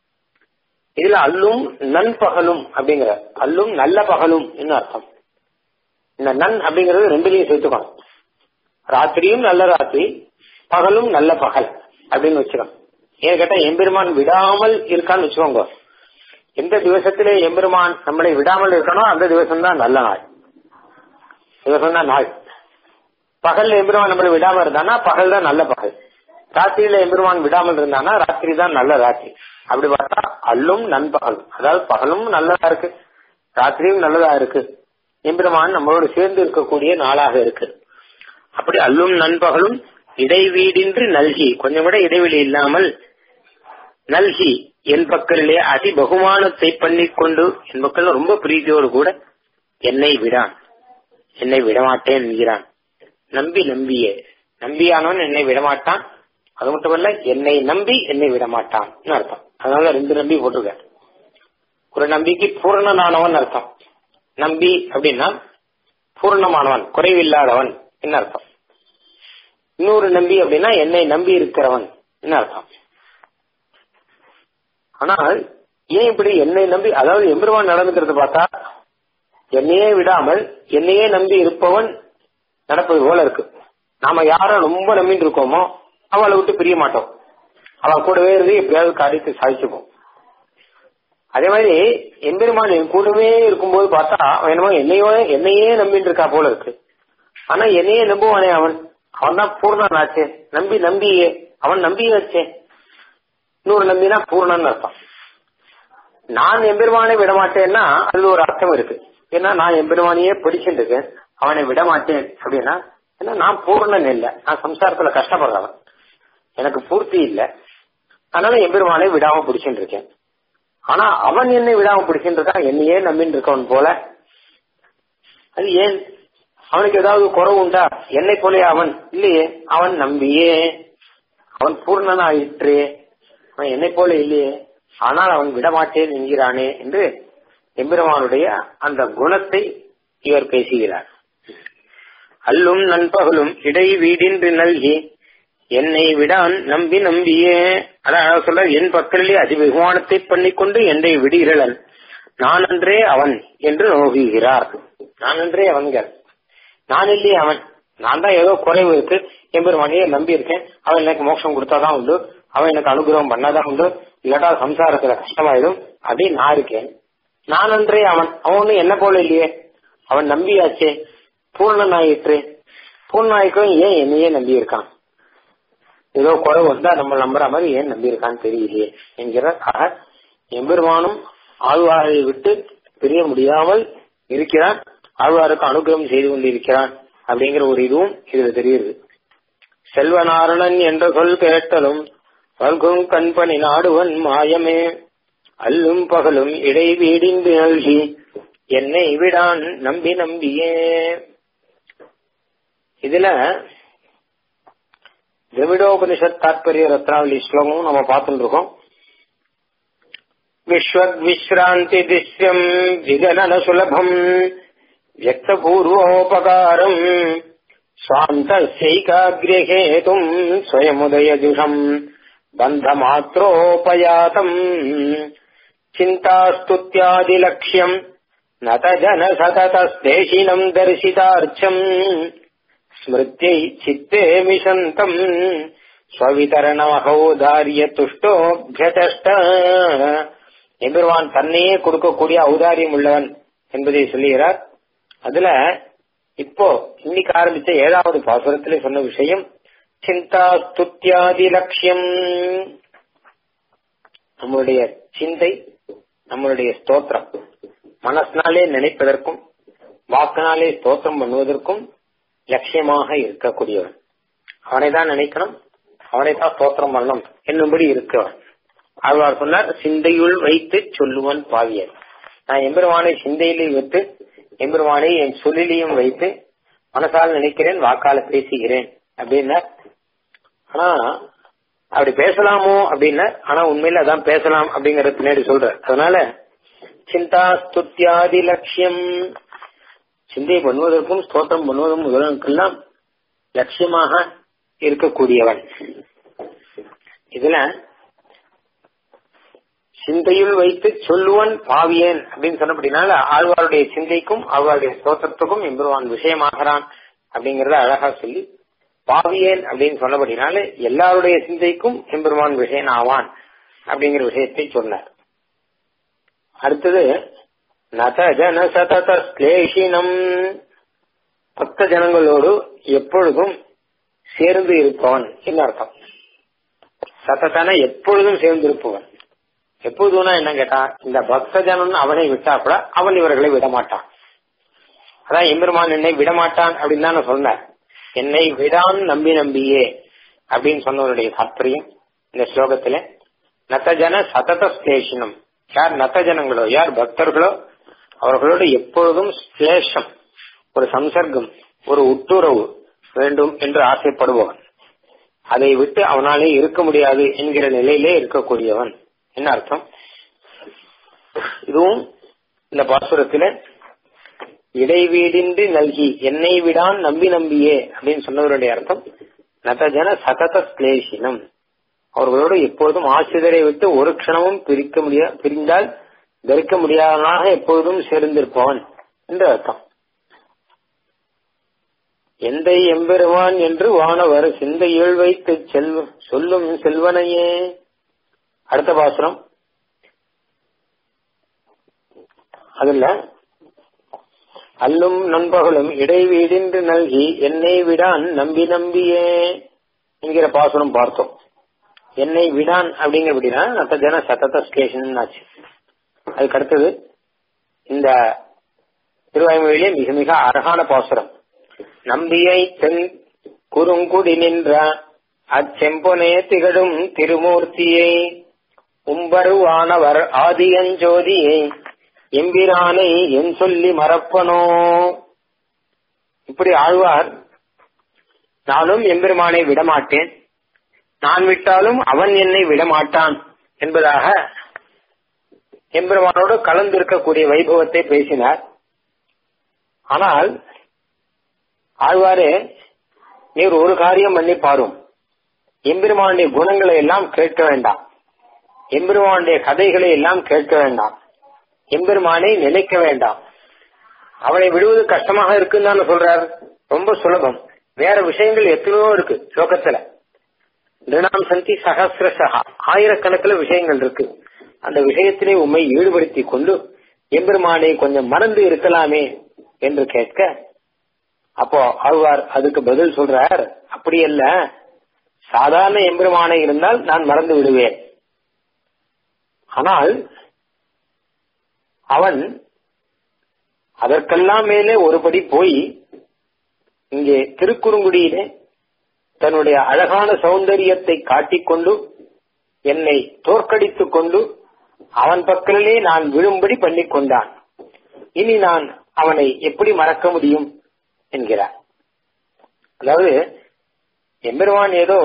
இதுல அல்லும் நண்பகலும் அப்படிங்கிற அல்லும் நல்ல பகலும் என்ன அர்த்தம் இந்த நன் அப்படிங்கறது ரெண்டுலயும் சேர்த்துக்கணும் ராத்திரியும் நல்ல ராத்திரி பகலும் நல்ல பகல் அப்படின்னு வச்சுக்கணும் ஏன் கேட்டா எம்பெருமான் விடாமல் இருக்கான்னு வச்சுக்கோங்க எந்த திவசத்திலே எம்பெருமான் நம்மளை விடாமல் இருக்கனோ அந்த திவசம் தான் நல்ல நாள் திவசம் தான் நாள் பகல்ல எம்பெருமான் நம்மளை விடாம இருந்தானா பகல் தான் நல்ல பகல் ராத்திரியில எம்பெருமான் விடாமல் இருந்தானா ராத்திரி தான் நல்ல ராத்திரி அப்படி பார்த்தா அல்லும் நண்பகல் அதாவது பகலும் நல்லதா இருக்கு ராத்திரியும் நல்லதா இருக்கு எம்பெருமான் நம்மளோடு சேர்ந்து இருக்கக்கூடிய நாளாக இருக்கு அப்படி அல்லும் நண்பகலும் இடைவீடின்றி நல்கி கொஞ்சம் கூட இடைவெளி இல்லாமல் நல்கி என் பக்கலிலே அதி பகுமானத்தை பண்ணிக்கொண்டு என் பக்கல் ரொம்ப பிரீதியோடு கூட என்னை விடான் என்னை விடமாட்டேன் என்கிறான் நம்பி நம்பியே நம்பியானவன் என்னை விடமாட்டான் அது மட்டுமல்ல என்னை நம்பி என்னை விடமாட்டான் அர்த்தம் அதனால ரெண்டு நம்பி போட்டிருக்காரு ஒரு நம்பிக்கை பூரணனானவன் அர்த்தம் நம்பி அப்படின்னா பூர்ணமானவன் குறைவில்லாதவன் என்ன அர்த்தம் இன்னொரு நம்பி அப்படின்னா என்னை நம்பி இருக்கிறவன் என்ன அர்த்தம் ஆனால் ஏன் இப்படி என்னை நம்பி அதாவது எம்பெருமான் நடந்துக்கிறது பார்த்தா என்னையே விடாமல் என்னையே நம்பி இருப்பவன் நடப்பது போல இருக்கு நாம யார ரொம்ப நம்பிட்டு இருக்கோமோ அவளை விட்டு பிரிய மாட்டோம் அவன் கூடவே இருந்து எப்படியாவது காரியத்தை சாதிச்சுப்போம் அதே மாதிரி எம்பெருமான் என் கூடவே இருக்கும்போது பார்த்தா அவன் என்னமோ என்னையோ என்னையே நம்பிட்டு இருக்கா போல இருக்கு ஆனா என்னையே நம்புவானே அவன் அவன் தான் பூர்ணன் ஆச்சே நம்பி நம்பியே அவன் நம்பியாச்சே இன்னொரு நம்பினா பூர்ணன் அர்த்தம் நான் எம்பெருமானை விட மாட்டேன்னா அதுல ஒரு அர்த்தம் இருக்கு ஏன்னா நான் எம்பெருமானையே பிடிச்சிட்டு இருக்கேன் அவனை விட மாட்டேன் அப்படின்னா ஏன்னா நான் பூர்ணன் இல்லை நான் சம்சாரத்துல கஷ்டப்படுறவன் எனக்கு பூர்த்தி இல்லை அதனால எம்பெருமானை விடாம பிடிச்சிட்டு இருக்கேன் ஆனா அவன் என்னை விடாம பிடிச்சிட்டு இருக்கான் என்னையே நம்பின்னு இருக்கவன் போல அது ஏன் அவனுக்கு ஏதாவது குறவு உண்டா என்னை போலே அவன் இல்லையே அவன் நம்பியே அவன் பூர்ணன் ஆயிற்று அவன் என்னை போல இல்லையே ஆனால் அவன் விடமாட்டேன் என்கிறானே என்று எம்பெருமானுடைய அந்த குணத்தை இவர் பேசுகிறார் அல்லும் நண்பகலும் இடை வீடின்றி நல்கி என்னை விடான் நம்பி நம்பியே அதான் சொல்ல என் பக்கத்திலே அதிபகுமானத்தை பண்ணிக்கொண்டு என்னை விடுகிறளன் நான் அன்றே அவன் என்று நோகுகிறார் நான் அன்றே அவன்கள் நான் இல்லையே அவன் நான் தான் ஏதோ குறைவு இருக்கு எம்பெருமானையே நம்பி இருக்கேன் அவன் எனக்கு மோட்சம் கொடுத்தாதான் உண்டு அவன் எனக்கு அனுகிரகம் பண்ணாதான் உண்டு இல்லாட்டா சம்சாரத்துல கஷ்டமாயிடும் அப்படின்னு நான் இருக்கேன் நான் அன்றே அவன் அவன் ஒண்ணு என்ன போல இல்லையே அவன் நம்பியாச்சே பூர்ணன் ஆயிற்று பூர்ணாய்க்கும் ஏன் என்னையே நம்பி இருக்கான் ஏதோ குறை வந்தா நம்ம நம்புற மாதிரி ஏன் நம்பி இருக்கான்னு தெரியலையே என்கிற ஆக எம்பெருமானும் ஆழ்வாரை விட்டு பிரிய முடியாமல் இருக்கிறான் ஆழ்வாருக்கு அனுகிரகம் செய்து கொண்டிருக்கிறான் அப்படிங்கிற ஒரு இதுவும் இதுல தெரியுது செல்வநாரணன் என்ற சொல் கேட்டலும் வல்கும் கண்பணி நாடுவன் மாயமே அல்லும் பகலும் இடை வீடிந்து நல்கி என்னை விடான் நம்பி நம்பியே இதுல திரவிடோபனிஷத் தாற்பரிய ரத்னாவளி ஸ்லோகமும் நம்ம பார்த்துட்டு இருக்கோம் விஸ்வத்விஸ்ராந்தி திஷ்யம் விகலன சுலபம் வியக்தபூர்வோபகாரம் स्वान्तस्यैकाग्र्यहेतुम् स्वयमुदयजुषम् बन्धमात्रोपयातम् चिन्तास्तुत्यादिलक्ष्यम् न तजनसततस्तेशिनम् दर्शितार्चम् स्मृत्यै चित्ते मिषन्तम् ஸ்வவிதரணமகௌதாரிய துஷ்டோபியதஷ்ட எம்பெருமான் தன்னையே கொடுக்கக்கூடிய ஔதாரியம் உள்ளவன் என்பதை சொல்லுகிறார் அதுல இப்போ இன்னைக்கு ஆரம்பிச்ச ஏழாவது பாசுரத்துல சொன்ன விஷயம் சிந்தா ஸ்துத்தியாதி லட்சியம் நம்மளுடைய சிந்தை நம்மளுடைய ஸ்தோத்திரம் மனசினாலே நினைப்பதற்கும் வாக்கினாலே ஸ்தோத்திரம் பண்ணுவதற்கும் லட்சியமாக இருக்கக்கூடியவன் அவனை தான் நினைக்கணும் அவனை தான் ஸ்தோத்திரம் பண்ணணும் என்னும்படி இருக்கவன் ஆழ்வார் சொன்னார் சிந்தையுள் வைத்து சொல்லுவன் பாவியன் நான் எம்பெருமானை சிந்தையிலே வைத்து எம்பெருமானை என் சொல்லிலையும் வைத்து மனசால் நினைக்கிறேன் வாக்கால பேசுகிறேன் அப்படின்னா ஆனா அப்படி பேசலாமோ அப்படின்னா ஆனா உண்மையில அதான் பேசலாம் அப்படிங்கறது பின்னாடி சொல்ற அதனால சிந்தா ஸ்துத்தியாதி லட்சியம் சிந்தை பண்ணுவதற்கும் ஸ்தோத்திரம் பண்ணுவதும் முதலுக்கெல்லாம் லட்சியமாக இருக்கக்கூடியவன் இதுல சிந்தையுள் வைத்து சொல்லுவன் பாவியேன் அப்படின்னு சொன்னபடினால ஆழ்வாருடைய சிந்தைக்கும் ஆழ்வாருடைய ஸ்தோத்திரத்துக்கும் எம்பெருவான் விஷயமாகிறான் அப்படிங்கறத அழகா சொல்லி பாவியேன் அப்படின்னு சொன்னபடினால எல்லாருடைய சிந்தைக்கும் எம்பெருமான் விஷயன் ஆவான் அப்படிங்கிற விஷயத்தை சொன்னார் அடுத்தது நத ஜன சதத ஸ்லேஷினம் பக்த ஜனங்களோடு எப்பொழுதும் சேர்ந்து இருப்பவன் என்ன அர்த்தம் சத்தத்தான எப்பொழுதும் சேர்ந்து இருப்பவன் எப்போதுனா என்ன கேட்டா இந்த பக்த ஜனன் அவனை விட்டா கூட அவன் இவர்களை விட மாட்டான் அதான் எம்பெருமான் என்னை விட மாட்டான் அப்படின்னு தான் நான் சொன்னேன் என்னை விடான் நம்பி நம்பியே அப்படின்னு சொன்னவருடைய தாற்பயம் இந்த ஸ்லோகத்துல நத்தஜன சதத ஸ்லேஷனம் யார் நத்த ஜனங்களோ யார் பக்தர்களோ அவர்களோடு எப்பொழுதும் ஸ்லேஷம் ஒரு சம்சர்க்கம் ஒரு உட்டுறவு வேண்டும் என்று ஆசைப்படுபவன் அதை விட்டு அவனாலே இருக்க முடியாது என்கிற நிலையிலே இருக்கக்கூடியவன் என்ன அர்த்தம் இதுவும் இந்த பாசுரத்தில இடைவீடின்றி நல்கி என்னை விடான் நம்பி நம்பியே அப்படின்னு சொன்னவருடைய அர்த்தம் நதஜன சதத ஸ்லேஷினம் அவர்களோடு எப்போதும் ஆசிரியரை விட்டு ஒரு க்ஷணமும் பிரிக்க முடியா பிரிந்தால் தரிக்க முடியாதவனாக எப்பொழுதும் சேர்ந்திருப்பவன் என்று அர்த்தம் எந்த எம்பெருமான் என்று வானவர் சிந்தையுள் வைத்து செல்வ சொல்லும் செல்வனையே அடுத்த பாசுரம் அதுல அல்லும் நண்பகலும் இடைவீடின்று நல்கி என்னை விடான் நம்பி நம்பியே என்கிற பாசுரம் பார்த்தோம் என்னை விடான் அப்படிங்கிற அப்படின்னா நத்த ஜன சதத ஸ்டேஷன் ஆச்சு அதுக்கு அடுத்தது இந்த திருவாய்மொழியிலே மிக மிக அழகான பாசுரம் நம்பியை தென் குறுங்குடி நின்ற அச்செம்பொனே திகழும் திருமூர்த்தியை உம்பருவானவர் ஆதியஞ்சோதியை எம்பிரானை என் சொல்லி மறப்பனோ இப்படி ஆழ்வார் நானும் எம்பெருமானை விடமாட்டேன் நான் விட்டாலும் அவன் என்னை விடமாட்டான் என்பதாக எம்பெருமானோடு கலந்திருக்கக்கூடிய வைபவத்தை பேசினார் ஆனால் ஆழ்வாரே நீர் ஒரு காரியம் பண்ணி பாரும் எம்பெருமானுடைய குணங்களை எல்லாம் கேட்க வேண்டாம் எம்பெருமானுடைய கதைகளை எல்லாம் கேட்க வேண்டாம் எம்பெருமானை நினைக்க வேண்டாம் அவனை விடுவது கஷ்டமாக இருக்குன்னு தானே சொல்றார் ரொம்ப சுலபம் வேற விஷயங்கள் எத்தனையோ இருக்கு லோகத்துல திருணாம் சந்தி சகசிரசகா ஆயிரக்கணக்கில் விஷயங்கள் இருக்கு அந்த விஷயத்திலே உண்மை ஈடுபடுத்தி கொண்டு எம்பெருமானை கொஞ்சம் மறந்து இருக்கலாமே என்று கேட்க அப்போ ஆழ்வார் அதுக்கு பதில் சொல்றார் அப்படி அல்ல சாதாரண எம்பெருமானை இருந்தால் நான் மறந்து விடுவேன் ஆனால் அவன் அதற்கெல்லாம் மேலே ஒருபடி போய் இங்கே திருக்குறுங்குடியிலே தன்னுடைய அழகான சௌந்தரியத்தை காட்டிக்கொண்டு என்னை தோற்கடித்துக் கொண்டு அவன் பக்கத்திலே நான் விழும்படி பண்ணி கொண்டான் இனி நான் அவனை எப்படி மறக்க முடியும் என்கிறார் அதாவது எம்பெருமான் ஏதோ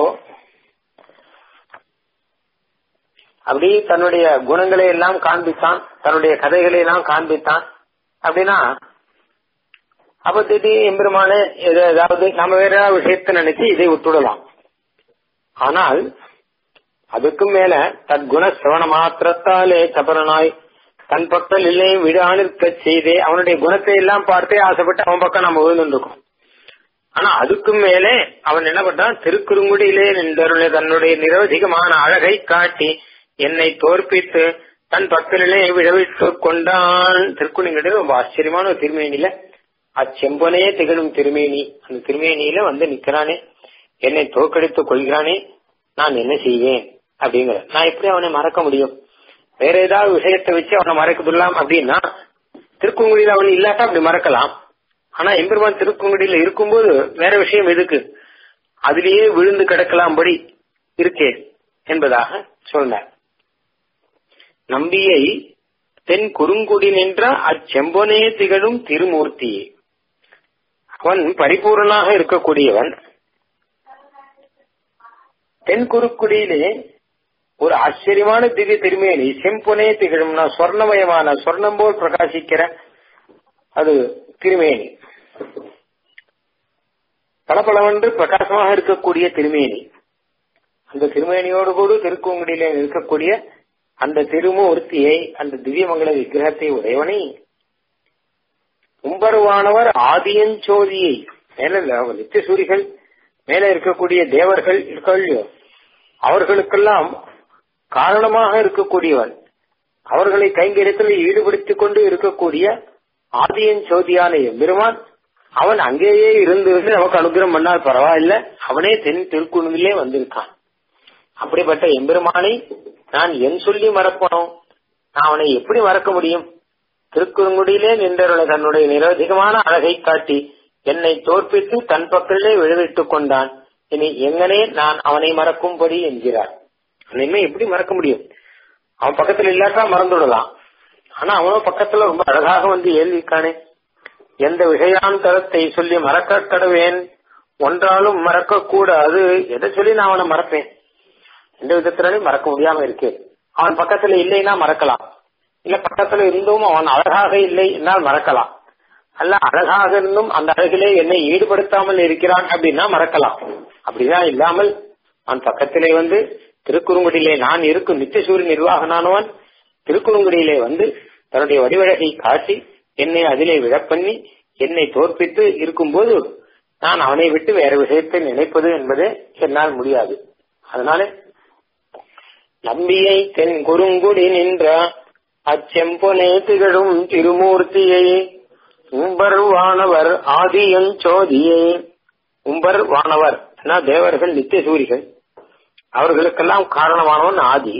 அப்படி தன்னுடைய குணங்களை எல்லாம் காண்பித்தான் தன்னுடைய கதைகளை எல்லாம் காண்பித்தான் அப்படின்னா அப்ப திடீர் எம்பெருமான ஏதாவது நம்ம வேற ஏதாவது விஷயத்தை நினைச்சு இதை விட்டுடலாம் ஆனால் அதுக்கும் மேல தற்குண சிரவண மாத்திரத்தாலே சபரனாய் தன் பக்கம் இல்லை விடானிருக்க செய்தே அவனுடைய குணத்தை எல்லாம் பார்த்தே ஆசைப்பட்டு அவன் பக்கம் நம்ம விழுந்துருக்கோம் ஆனா அதுக்கும் மேலே அவன் என்ன பண்றான் திருக்குறுங்குடியிலே நின்றருளை தன்னுடைய நிரவதிகமான அழகை காட்டி என்னை தோற்பித்து தன் பக்கத்திலே விழவிட்டு கொண்டான் திருக்குணிங்கிறது ரொம்ப ஆச்சரியமான ஒரு திருமேனியில அச்செம்பனையே திகழும் திருமேனி அந்த திருமேனியில வந்து நிக்கிறானே என்னை தோற்கடித்துக் கொள்கிறானே நான் என்ன செய்வேன் அப்படிங்கிற நான் எப்படி அவனை மறக்க முடியும் வேற ஏதாவது விஷயத்தை வச்சு அவனை மறக்கவிடலாம் அப்படின்னா திருக்குங்குடியில அவன் இல்லாட்டா அப்படி மறக்கலாம் ஆனா எம்பெருமான் திருக்குங்குடியில இருக்கும்போது வேற விஷயம் எதுக்கு அதிலேயே விழுந்து கிடக்கலாம்படி இருக்கே என்பதாக சொன்னார் நம்பியை தென் குறுங்குடி நின்ற அச்செம்பொனே திகழும் திருமூர்த்தியே அவன் பரிபூர்ணனாக இருக்கக்கூடியவன் தென் குறுக்குடியிலே ஒரு ஆச்சரியமான திவ்ய திருமேனி செம்பொனே திகழும்னா சொர்ணமயமான சொர்ணம் போல் பிரகாசிக்கிற அது திருமேனி பளபளவென்று பிரகாசமாக இருக்கக்கூடிய திருமேனி அந்த திருமேனியோடு கூட திருக்குங்குடியிலே இருக்கக்கூடிய அந்த திருமூர்த்தியை அந்த திவ்யமங்கல விக்கிரகத்தை உடையவனை உம்பருவானவர் ஆதியஞ்சோதியை மேல நித்திய சூரிகள் மேல இருக்கக்கூடிய தேவர்கள் இருக்கோ அவர்களுக்கெல்லாம் காரணமாக இருக்கக்கூடியவன் அவர்களை கைங்கரியத்தில் ஈடுபடுத்திக் கொண்டு இருக்கக்கூடிய ஆதியன் சோதியான எம்பெருமான் அவன் அங்கேயே இருந்து நமக்கு அனுகிரகம் பண்ணால் பரவாயில்ல அவனே தென் திருக்குணுவிலே வந்திருக்கான் அப்படிப்பட்ட எம்பெருமானை நான் என் சொல்லி மறப்பனோ நான் அவனை எப்படி மறக்க முடியும் திருக்குறுங்குடியிலே நின்றருள தன்னுடைய நிரோதிகமான அழகை காட்டி என்னை தோற்பித்து தன் பக்கத்திலே விழுவிட்டுக் கொண்டான் இனி எங்கனே நான் அவனை மறக்கும்படி என்கிறார் இனிமே எப்படி மறக்க முடியும் அவன் பக்கத்துல இல்லாட்டா மறந்துவிடலாம் ஆனா அவனோ பக்கத்துல ரொம்ப அழகாக வந்து ஏல்விக்கானே எந்த விஷயாந்தரத்தை சொல்லி மறக்க கடவேன் ஒன்றாலும் மறக்க கூடாது எதை சொல்லி நான் அவனை மறப்பேன் எந்த விதத்தினாலும் மறக்க முடியாம இருக்கு அவன் பக்கத்துல இல்லைன்னா மறக்கலாம் இல்ல பக்கத்துல இருந்தும் அவன் அழகாக இல்லை என்னால் மறக்கலாம் அல்ல அழகாக இருந்தும் அந்த அழகிலே என்னை ஈடுபடுத்தாமல் இருக்கிறான் அப்படின்னா மறக்கலாம் அப்படிதான் இல்லாமல் அவன் பக்கத்திலே வந்து திருக்குறுங்குடியிலே நான் இருக்கும் நித்தியசூரி நிர்வாகனானவன் திருக்குறுங்குடியிலே வந்து தன்னுடைய வடிவழகை காட்டி என்னை அதிலே விழப்பண்ணி என்னை தோற்பித்து இருக்கும்போது நான் அவனை விட்டு வேற விஷயத்தை நினைப்பது என்பது என்னால் முடியாது அதனால நம்பியை தென் குறுங்குடி நின்ற அச்செம்பொனே திகழும் திருமூர்த்தியை உம்பர் வானவர் ஆதியன் சோதியே உம்பர் வானவர் தேவர்கள் நித்திய சூரிகள் அவர்களுக்கெல்லாம் காரணமானவன் ஆதி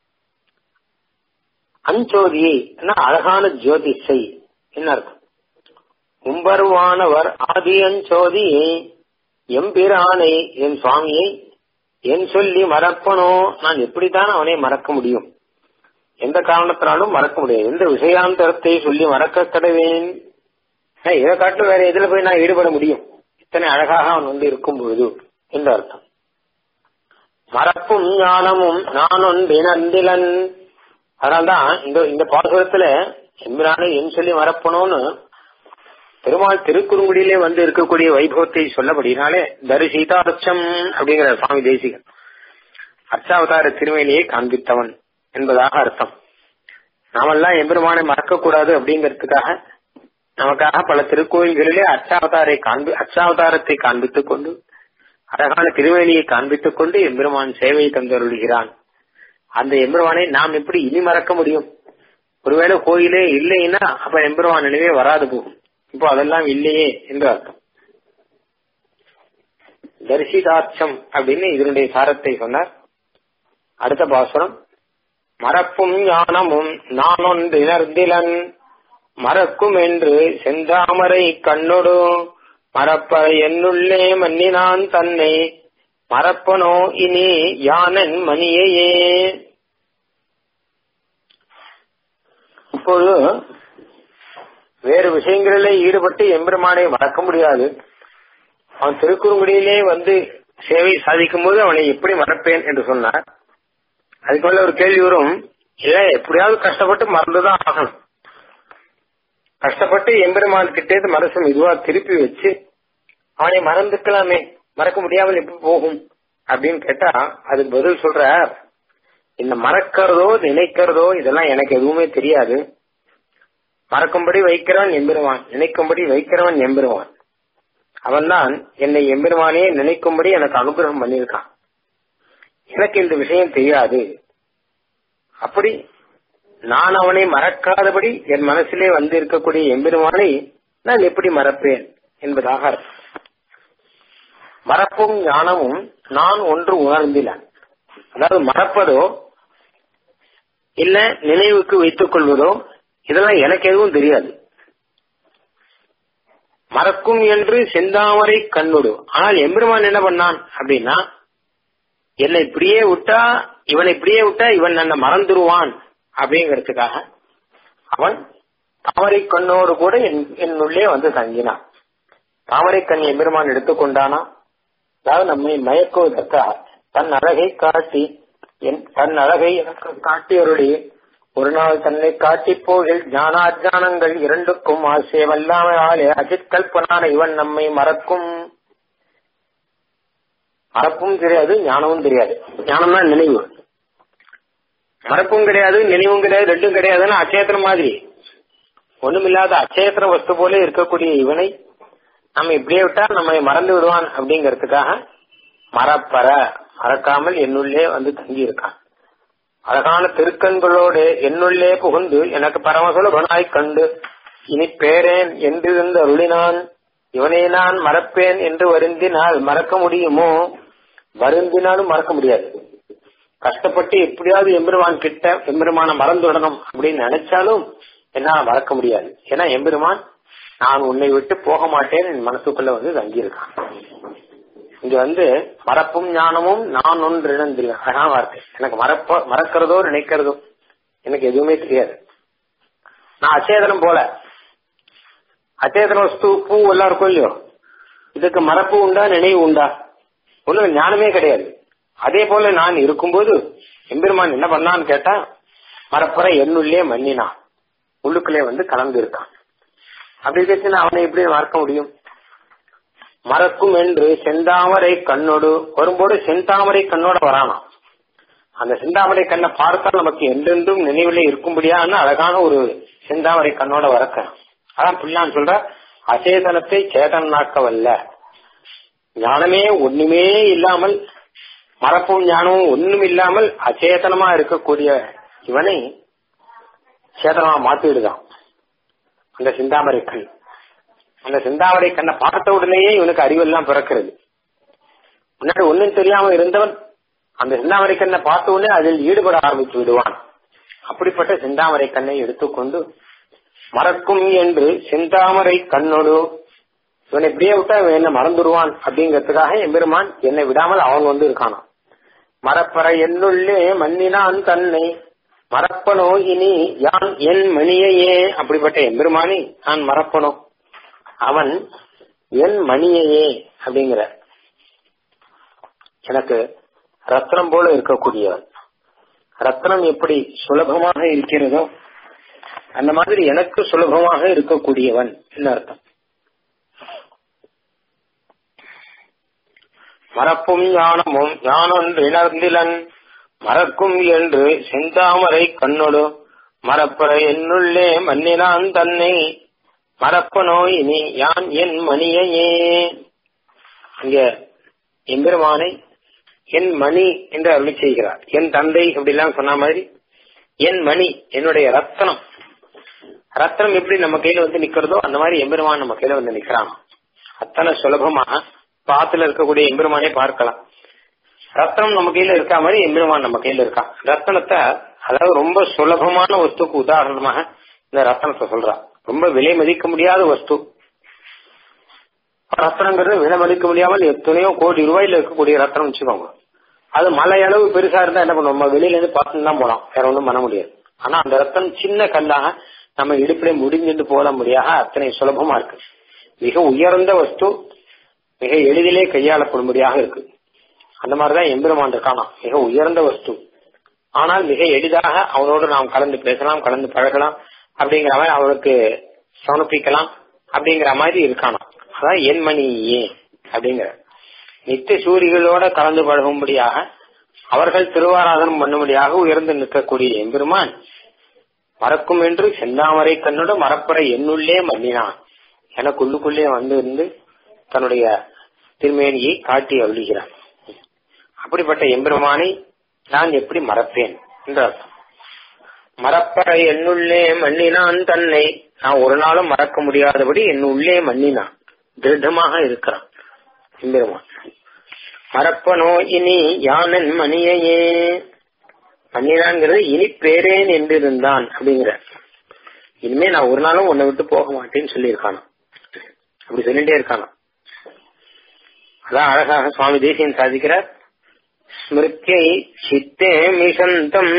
அஞ்சோதியை அழகான ஜோதிஷை என்ன அர்த்தம் உம்பர்வானவர் ஆதி அஞ்சோதியை எம்பிரானை என் சுவாமியை என் சொல்லி மறப்பனோ நான் எப்படித்தான் அவனை மறக்க முடியும் எந்த காரணத்தினாலும் மறக்க முடியாது எந்த விஷயாந்தரத்தை சொல்லி மறக்க கடவேன் இதை காட்டு வேற எதுல போய் நான் ஈடுபட முடியும் இத்தனை அழகாக அவன் வந்து இருக்கும் பொழுது என்று அர்த்தம் மறப்பும் ஞானமும் நான் ஒன்றினந்திலன் அதனால்தான் இந்த இந்த பாசுரத்துல எம்பிரானை என் சொல்லி மறப்பணும்னு பெருமாள் திருக்குறுங்குடியிலே வந்து இருக்கக்கூடிய வைபவத்தை சொல்லபடினாலே தரிசீதார்ச்சம் அப்படிங்கிற சுவாமி தேசிகன் அர்ச்சாவதார திருமையிலேயே காண்பித்தவன் என்பதாக அர்த்தம் நாமெல்லாம் எம்பெருமானை மறக்க கூடாது அப்படிங்கிறதுக்காக நமக்காக பல திருக்கோயில்களிலே அர்ச்சாவதாரை காண்பி அர்ச்சாவதாரத்தை காண்பித்துக் கொண்டு அழகான திருவேலியை காண்பித்துக் கொண்டு எம்பெருமான் சேவையை தந்தருள்கிறான் அந்த எம்பெருமானை நாம் எப்படி இனி மறக்க முடியும் ஒருவேளை கோயிலே இல்லைன்னா அப்ப எம்பெருமான் நினைவே வராது போகும் இப்போ அதெல்லாம் இல்லையே என்று அர்த்தம் தரிசிதாட்சம் அப்படின்னு இதனுடைய சாரத்தை சொன்னார் அடுத்த பாசுரம் மறப்பும் ஞானமும் நான் ஒன்றினர்ந்திலன் மறக்கும் என்று செந்தாமரை கண்ணொடு மறப்ப என்னுள்ளே மன்னினான் தன்னை மறப்பனோ இனி யானன் மணியையே இப்போது வேறு விஷயங்களிலே ஈடுபட்டு எம்பெருமானை மறக்க முடியாது அவன் திருக்குறுங்குடியிலே வந்து சேவை சாதிக்கும் போது அவனை எப்படி மறப்பேன் என்று சொன்னார் அதுக்கு மேல ஒரு கேள்வி வரும் இல்ல எப்படியாவது கஷ்டப்பட்டு மறந்துதான் ஆகணும் கஷ்டப்பட்டு எம்பெருமான் கிட்டே மனசு மெதுவா திருப்பி வச்சு அவனை மறந்துக்கலாமே மறக்க முடியாமல் எப்படி போகும் அப்படின்னு கேட்டா அது பதில் சொல்ற இந்த மறக்கிறதோ நினைக்கிறதோ இதெல்லாம் எனக்கு எதுவுமே தெரியாது மறக்கும்படி வைக்கிறவன் எம்பெருவான் நினைக்கும்படி வைக்கிறவன் எம்பெருவான் அவன்தான் என்னை எம்பெருமானே நினைக்கும்படி எனக்கு அனுகிரகம் பண்ணியிருக்கான் எனக்கு இந்த விஷயம் தெரியாது அப்படி நான் அவனை மறக்காதபடி என் மனசிலே வந்து இருக்கக்கூடிய எம்பெருமானை நான் எப்படி மறப்பேன் என்பதாக அர்த்தம் மறப்பும் ஞானமும் நான் ஒன்று உணர்ந்தில அதாவது மறப்பதோ இல்ல நினைவுக்கு வைத்துக் கொள்வதோ இதெல்லாம் எனக்கு எதுவும் தெரியாது மறக்கும் என்று செந்தாமரை கண்ணுடு ஆனால் எம்பெருமான் என்ன பண்ணான் அப்படின்னா என்னை இப்படியே விட்டா இவனை இப்படியே விட்டா இவன் என்ன மறந்துருவான் அப்படிங்கறதுக்காக அவன் தாமரை கண்ணோடு கூட என்னுள்ளே வந்து தங்கினான் தாமரை கண் எம்பெருமான் எடுத்துக்கொண்டானா அதாவது நம்மை மயக்குவதற்காக தன் அழகை காட்டி என் தன் அழகை எனக்கு காட்டியருளி ஒரு நாள் தன்னை காட்டி போகில் ஞானாஜானங்கள் இரண்டுக்கும் ஆசை வல்லாமையாலே அஜித் கல்பனான இவன் நம்மை மறக்கும் மறப்பும் தெரியாது ஞானமும் தெரியாது ஞானம் தான் நினைவு மறப்பும் கிடையாது நினைவும் கிடையாது ரெண்டும் கிடையாதுன்னா அச்சேத்திரம் மாதிரி ஒண்ணுமில்லாத அச்சேத்திர வஸ்து போல இருக்கக்கூடிய இவனை நம்ம இப்படியே விட்டா நம்மை மறந்து விடுவான் அப்படிங்கறதுக்காக மறப்பற மறக்காமல் என்னுள்ளே வந்து தங்கி இருக்கான் அழகான திருக்கண்களோடு என்னுள்ளே புகுந்து எனக்கு பரமசுலபனாய் கண்டு இனி பேரேன் என்றிருந்த அருளினான் இவனை நான் மறப்பேன் என்று வருந்தினால் மறக்க முடியுமோ வருந்தினாலும் மறக்க முடியாது கஷ்டப்பட்டு எப்படியாவது எம்பெருமான் கிட்ட எம்பெருமான மறந்து விடணும் அப்படின்னு நினைச்சாலும் என்னால மறக்க முடியாது ஏன்னா எம்பெருமான் நான் உன்னை விட்டு போக மாட்டேன் என் மனசுக்குள்ள வந்து தங்கியிருக்கான் இங்க வந்து மறப்பும் ஞானமும் நான் ஒன்று இழந்தில்லை அழகான வார்த்தை எனக்கு மறப்ப மறக்கிறதோ நினைக்கிறதோ எனக்கு எதுவுமே தெரியாது நான் அச்சேதனம் போல அச்சேதன வஸ்து பூ எல்லாம் இருக்கும் இல்லையோ இதுக்கு மறப்பு உண்டா நினைவு உண்டா ஒன்னும் ஞானமே கிடையாது அதே போல நான் இருக்கும்போது எம்பெருமான் என்ன பண்ணான்னு கேட்டா மறப்பற என்னுள்ளே மன்னினான் உள்ளுக்குள்ளே வந்து கலந்து இருக்கான் அப்படி இருந்துச்சுன்னா அவனை எப்படி மறக்க முடியும் மறக்கும் என்று செந்தாமரை கண்ணோடு வரும்போது செந்தாமரை கண்ணோட வரானாம் அந்த செந்தாமரை கண்ணை பார்த்தால் நமக்கு என்றென்றும் நினைவிலே இருக்கும்படியான அழகான ஒரு செந்தாமரை கண்ணோட வரக்க அதான் பிள்ளான் சொல்ற அச்சேதனத்தை சேதனாக்க வல்ல ஞானமே ஒண்ணுமே இல்லாமல் மறப்பும் ஞானமும் ஒண்ணும் இல்லாமல் அச்சேதனமா இருக்கக்கூடிய இவனை சேதனமா மாத்திடுதான் அந்த சிந்தாமரை கண் அந்த சிந்தாமரை கண்ணை பார்த்த உடனேயே இவனுக்கு அறிவெல்லாம் பிறக்கிறது முன்னாடி ஒன்னும் தெரியாம இருந்தவன் அந்த சிந்தாமரை கண்ணை பார்த்த உடனே அதில் ஈடுபட ஆரம்பித்து விடுவான் அப்படிப்பட்ட சிந்தாமரை கண்ணை எடுத்துக்கொண்டு மறக்கும் என்று செந்தாமரை கண்ணோடு இவனை இப்படியே விட்டா இவன் என்ன மறந்துடுவான் அப்படிங்கறதுக்காக எம்பெருமான் என்னை விடாமல் அவன் வந்து இருக்கானான் மறப்பற என்னுள்ளே மன்னினான் தன்னை மறப்பனோ இனி யான் என் மணியையே அப்படிப்பட்ட எம்பெருமானி நான் மறப்பனோ அவன் என் மணியையே அப்படிங்கிற எனக்கு ரத்னம் போல இருக்கக்கூடியவன் ரத்னம் எப்படி சுலபமாக இருக்கிறதோ அந்த மாதிரி எனக்கு சுலபமாக இருக்கக்கூடியவன் என்ன அர்த்தம் மறப்பும் ஞானமும் ஞானொன்றிணர்ந்திலன் மறக்கும் என்று செந்தாமரை கண்ணொடு மறப்பற என்னுள்ளே மன்னினான் தன்னை மறப்பனோ இனி யான் என் மணியையே இங்க எம்பெருமானை என் மணி என்று அருளி செய்கிறார் என் தந்தை அப்படிலாம் சொன்ன மாதிரி என் மணி என்னுடைய ரத்தனம் ரத்தனம் எப்படி நம்ம கையில வந்து நிக்கிறதோ அந்த மாதிரி எம்பெருமான் நம்ம கையில வந்து நிக்கிறான் அத்தனை சுலபமா பாத்துல இருக்கக்கூடிய எம்பெருமானே பார்க்கலாம் ரத்தனம் நம்ம கையில இருக்கா மாதிரி எம்பெருமான் நம்ம கையில இருக்கான் ரத்தனத்தை அதாவது ரொம்ப சுலபமான வஸ்துக்கு உதாரணமாக இந்த ரத்தனத்தை சொல்றா ரொம்ப விலை மதிக்க முடியாத வஸ்து ரத்தனங்கிறது விலை மதிக்க முடியாமல் எத்தனையோ கோடி ரூபாயில இருக்கக்கூடிய ரத்தனம் வச்சுக்கோங்க அது மலை அளவு பெருசா இருந்தா என்ன பண்ணுவோம் நம்ம வெளியில இருந்து பார்த்துட்டு தான் போனோம் வேற ஒன்றும் பண்ண முடியாது ஆனா அந்த ரத்தனம் சின்ன கல்லாக நம்ம இடுப்பிலே முடிஞ்சிட்டு போட முடியாத அத்தனை சுலபமா இருக்கு மிக உயர்ந்த வஸ்து மிக எளிதிலே கையாளப்படும்படியாக இருக்கு அந்த மாதிரிதான் எம்பெருமான் இருக்கானா மிக உயர்ந்த வஸ்து ஆனால் மிக எளிதாக அவனோடு நாம் கலந்து பேசலாம் கலந்து பழகலாம் அப்படிங்கிற மாதிரி அவனுக்கு சமர்ப்பிக்கலாம் அப்படிங்கிற மாதிரி இருக்கானா அதான் என் மணி ஏன் அப்படிங்கிற நித்திய சூரிகளோட கலந்து பழகும்படியாக அவர்கள் திருவாராதனம் பண்ணும்படியாக உயர்ந்து நிற்கக்கூடிய எம்பெருமான் மறக்கும் என்று செந்தாமரை கண்ணோட மறப்பற என்னுள்ளே மன்னினான் எனக்குள்ளுக்குள்ளே வந்து இருந்து தன்னுடைய திருமேனியை காட்டி அருளுகிறான் அப்படிப்பட்ட எம்பெருமானை நான் எப்படி மறப்பேன் என்ற அர்த்தம் மறப்பற என்னுள்ளே மன்னினான் தன்னை நான் ஒரு நாளும் மறக்க முடியாதபடி என் உள்ளே மன்னினான் திருடமாக இருக்கிறான் எம்பெருமான் மறப்பனோ இனி யானன் மணியையே மன்னினான்ங்கிறது இனி பேரேன் என்று இருந்தான் அப்படிங்கிற இனிமே நான் ஒரு நாளும் உன்னை விட்டு போக மாட்டேன்னு சொல்லியிருக்கானோ அப்படி சொல்லிட்டே இருக்கானோ அதான் அழகாக சுவாமி தேசியன் சாதிக்கிறார் ஸ்மிருத்தியை சித்தே மிசந்தம்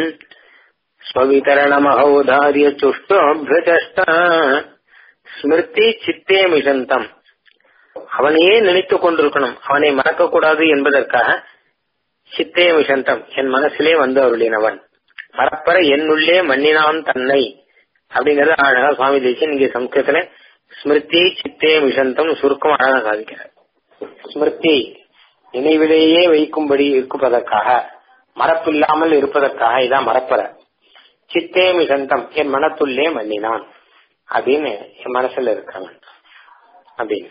ஸ்வவிதரணமகௌதாரிய சுஷ்டோபிரச்சஷ்ட ஸ்மிருதி சித்தே மிசந்தம் அவனையே நினைத்துக் கொண்டிருக்கணும் அவனை மறக்க கூடாது என்பதற்காக சித்தே மிசந்தம் என் மனசிலே வந்து அருளினவன் மறப்பற என்னுள்ளே மன்னினான் தன்னை அப்படிங்கறது அழகா சுவாமி தேசியன் இங்கே சம்ஸ்கிருத்துல ஸ்மிருதி சித்தே மிசந்தம் சுருக்கம் அழகா சாதிக்கிறார் ஸ்மிருதி நினைவிலேயே வைக்கும்படி இருப்பதற்காக மறப்பில்லாமல் இருப்பதற்காக இதான் மறப்பற சித்தே மிசந்தம் என் மனத்துள்ளே மன்னினான் அப்படின்னு என் மனசுல இருக்காங்க அப்படின்னு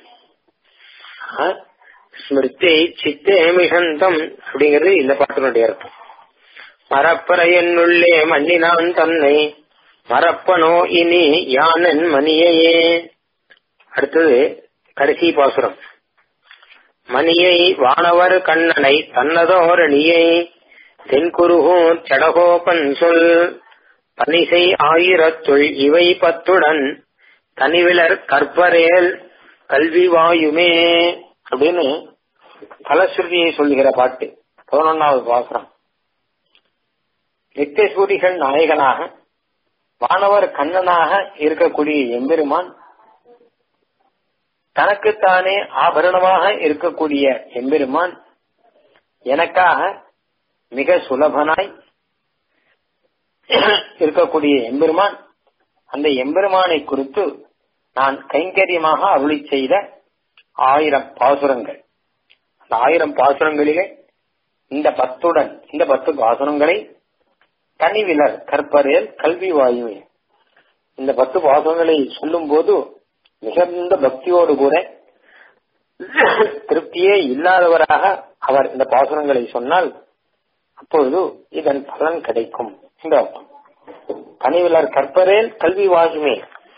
ஸ்மிருதி சித்தே மிகந்தம் அப்படிங்கிறது இந்த பாட்டினுடைய அர்த்தம் மறப்பற என்னுள்ளே மன்னினான் தன்னை மறப்பனோ இனி யானன் மணியையே அடுத்தது கடைசி பாசுரம் மணியை வானவர் கண்ணனை தன்னதோரணியை தென்குருகூர் சடகோபன் சொல் பனிசை ஆயிரத்துள் இவை பத்துடன் தனிவிலர் கற்பரேல் கல்வி வாயுமே அப்படின்னு பலஸ்ருதியை சொல்லுகிற பாட்டு பதினொன்னாவது பாசுரம் நித்தியசூரிகள் நாயகனாக வானவர் கண்ணனாக இருக்கக்கூடிய எம்பெருமான் தனக்குத்தானே ஆபரணமாக இருக்கக்கூடிய எம்பெருமான் எனக்காக மிக சுலபனாய் இருக்கக்கூடிய எம்பெருமான் அந்த எம்பெருமானை குறித்து நான் கைங்கரியமாக அருளி செய்த ஆயிரம் பாசுரங்கள் அந்த ஆயிரம் பாசுரங்களிலே இந்த பத்துடன் இந்த பத்து பாசுரங்களை தனிவிலர் கற்பறையல் கல்வி வாயுமே இந்த பத்து பாசுரங்களை சொல்லும் போது மிகுந்த பக்தியோடு கூட திருப்தியே இல்லாதவராக அவர் இந்த பாசுரங்களை சொன்னால் அப்பொழுது இதன் பலன் கிடைக்கும் இந்த அர்த்தம் தனிவிலர் கற்பரேல் கல்வி வாயுமே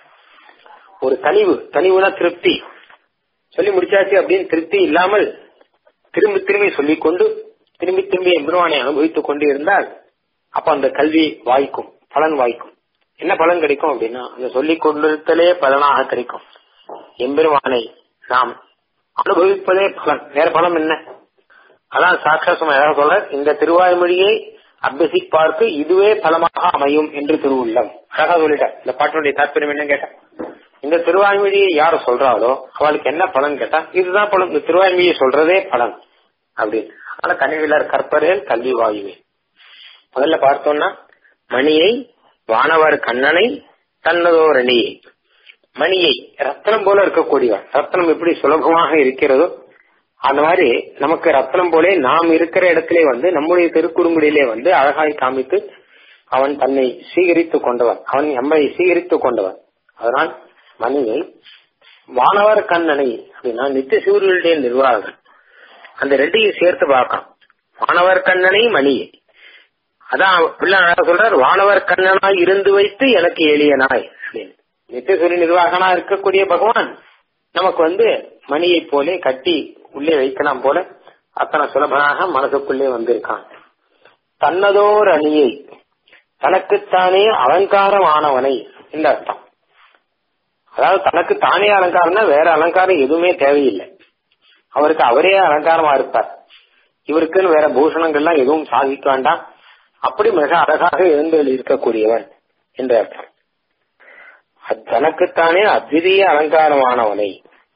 ஒரு தனிவு தனிவுனா திருப்தி சொல்லி முடிச்சாச்சு அப்படின்னு திருப்தி இல்லாமல் திரும்பி திரும்பி சொல்லிக் கொண்டு திரும்பி திரும்பி எம்பெருமானை அனுபவித்துக் கொண்டு இருந்தால் அப்ப அந்த கல்வி வாய்க்கும் பலன் வாய்க்கும் என்ன பலன் கிடைக்கும் அப்படின்னா அந்த சொல்லிக் கொண்டிருத்தலே பலனாக கிடைக்கும் எம்பெருமானை நாம் அனுபவிப்பதே பலன் வேற பலம் என்ன அதான் சாட்சாசம் அழகாக சொல்ற இந்த திருவாய்மொழியை அபியசிப்பார்க்கு இதுவே பலமாக அமையும் என்று திருவுள்ளம் அழகா சொல்லிட்டார் இந்த பாட்டினுடைய தாற்பயம் என்ன கேட்டா இந்த திருவாய்மொழியை யார் சொல்றாளோ அவளுக்கு என்ன பலன் கேட்டா இதுதான் பலன் இந்த திருவாய்மொழியை சொல்றதே பலன் அப்படின்னு ஆனா கனிவிலர் கற்பரேல் கல்வி வாயுவே முதல்ல பார்த்தோம்னா மணியை வானவர் கண்ணனை தன்னதோர் அணியை மணியை ரத்னம் போல இருக்கக்கூடியவன் ரத்னம் எப்படி சுலபமாக இருக்கிறதோ அந்த மாதிரி நமக்கு ரத்னம் போலே நாம் இருக்கிற இடத்திலே வந்து நம்முடைய திருக்குறுங்குடியிலே வந்து அழகாய் காமித்து அவன் தன்னை சீகரித்துக் கொண்டவன் அவன் எம்மை சீகரித்துக் கொண்டவன் அதனால் மணியை வானவர் கண்ணனை அப்படின்னா நித்திய சூரியனுடைய நிர்வாகம் அந்த ரெண்டையும் சேர்த்து பார்க்கலாம் வானவர் கண்ணனை மணியை அதான் பிள்ளை சொல்றார் வானவர் கண்ணனாய் இருந்து வைத்து எனக்கு எளியனாய் அப்படின்னு நித்திய சூரிய நிர்வாகனா இருக்கக்கூடிய பகவான் நமக்கு வந்து மணியை போலே கட்டி உள்ளே வைக்கலாம் போல அத்தனை சுலபனாக மனசுக்குள்ளே வந்திருக்கான் தன்னதோர் அணியை தனக்குத்தானே அலங்காரமானவனை இந்த அர்த்தம் அதாவது தனக்கு தானே அலங்காரம்னா வேற அலங்காரம் எதுவுமே தேவையில்லை அவருக்கு அவரே அலங்காரமா இருப்பார் இவருக்குன்னு வேற பூஷணங்கள்லாம் எதுவும் சாதிக்க வேண்டாம் அப்படி மிக அழகாக எழுந்தல் இருக்கக்கூடியவன் என்ற அர்த்தம் தனக்குத்தானே அத்விதீய அலங்காரமானவனை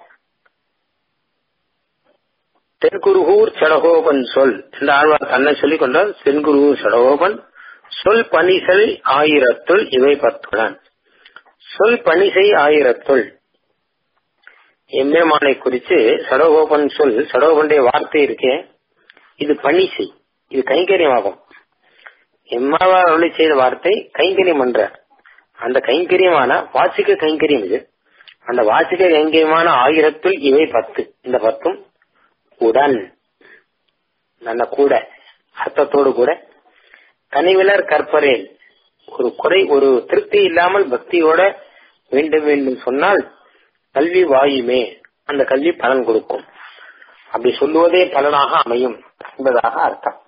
தென்குருகூர் சடகோபன் சொல் இந்த ஆழ்வார் தன்னை சொல்லிக் கொண்டால் தென்குருகூர் சடகோபன் சொல் பணிசல் ஆயிரத்துள் இவை பத்துடன் சொல் பணிசை ஆயிரத்துள் எம்பெருமானை குறித்து சடகோபன் சொல் சடகோபனுடைய வார்த்தை இருக்கே இது பணிசை இது கைங்கரியமாகும் எம்மாவார் அருளி செய்த வார்த்தை கைங்கரியம் என்ற அந்த கைங்கரியமான வாசிக்க கைங்கரியம் இது அந்த வாசிக்க கைங்கரியமான ஆயிரத்துள் இவை பத்து இந்த பத்தும் உடன் நல்ல கூட அர்த்தத்தோடு கூட கனிவிலர் கற்பரேல் ஒரு குறை ஒரு திருப்தி இல்லாமல் பக்தியோட வேண்டும் வேண்டும் சொன்னால் கல்வி வாயுமே அந்த கல்வி பலன் கொடுக்கும் அப்படி சொல்லுவதே பலனாக அமையும் என்பதாக அர்த்தம்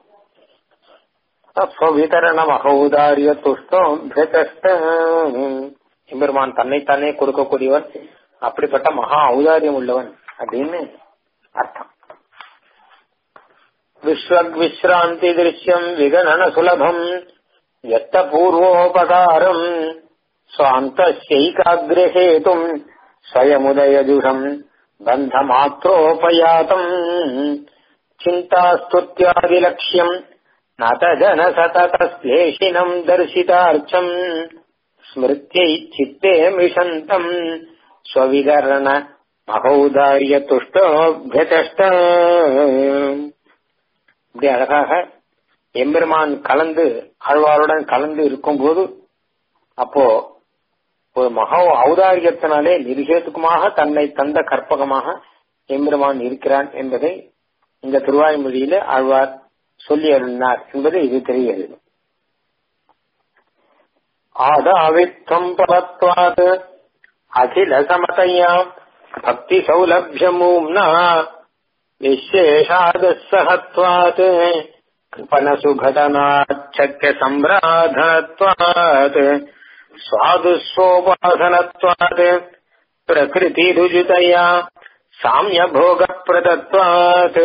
விதரணம் அகௌதாரிய துஷ்டம் எம்பெருமான் தன்னைத்தானே கொடுக்கக்கூடியவன் அப்படிப்பட்ட மகா ஔதாரியம் உள்ளவன் அப்படின்னு அர்த்தம் விஸ்வக்விஸ்ராந்தி திருஷ்யம் விகணன சுலபம் எத்த பூர்வோபகாரம் சுவாந்தஸ்யைகாகிரஹேதும் ஸ்வயமுதயஜுஷம் பந்தமாத்ரோபயாதம் சிந்தாஸ்துத்யாதிலக்ஷ்யம் நதஜன சததஸ்லேஷினம் தர்சிதார்ச்சம் ஸ்மிருத்யை சித்தே மிஷந்தம் ஸ்வவிகரண மகௌதாரிய துஷ்டோபியதஷ்ட இப்படி அழகாக எம்பெருமான் கலந்து ஆழ்வாருடன் கலந்து இருக்கும் போது அப்போ ஒரு மகா ஔதாரியத்தினாலே நிர்கேதுக்குமாக தன்னை தந்த கற்பகமாக எம்பெருமான் இருக்கிறான் என்பதை இந்த திருவாய்மொழியில ஆழ்வார் சொல்லி அருளினார் என்பது இது தெரிகிறது ஆதாவித்வம் பலத்வாத் அகில சமதையா பக்தி சௌலபியமூம்னா विशेषादसहत्वात् कृपणसुघटनाच्छक्य सम्राधनत्वात् स्वादुस्वोपासनत्वात् प्रकृतिरुजुतया साम्यभोगप्रदत्वात्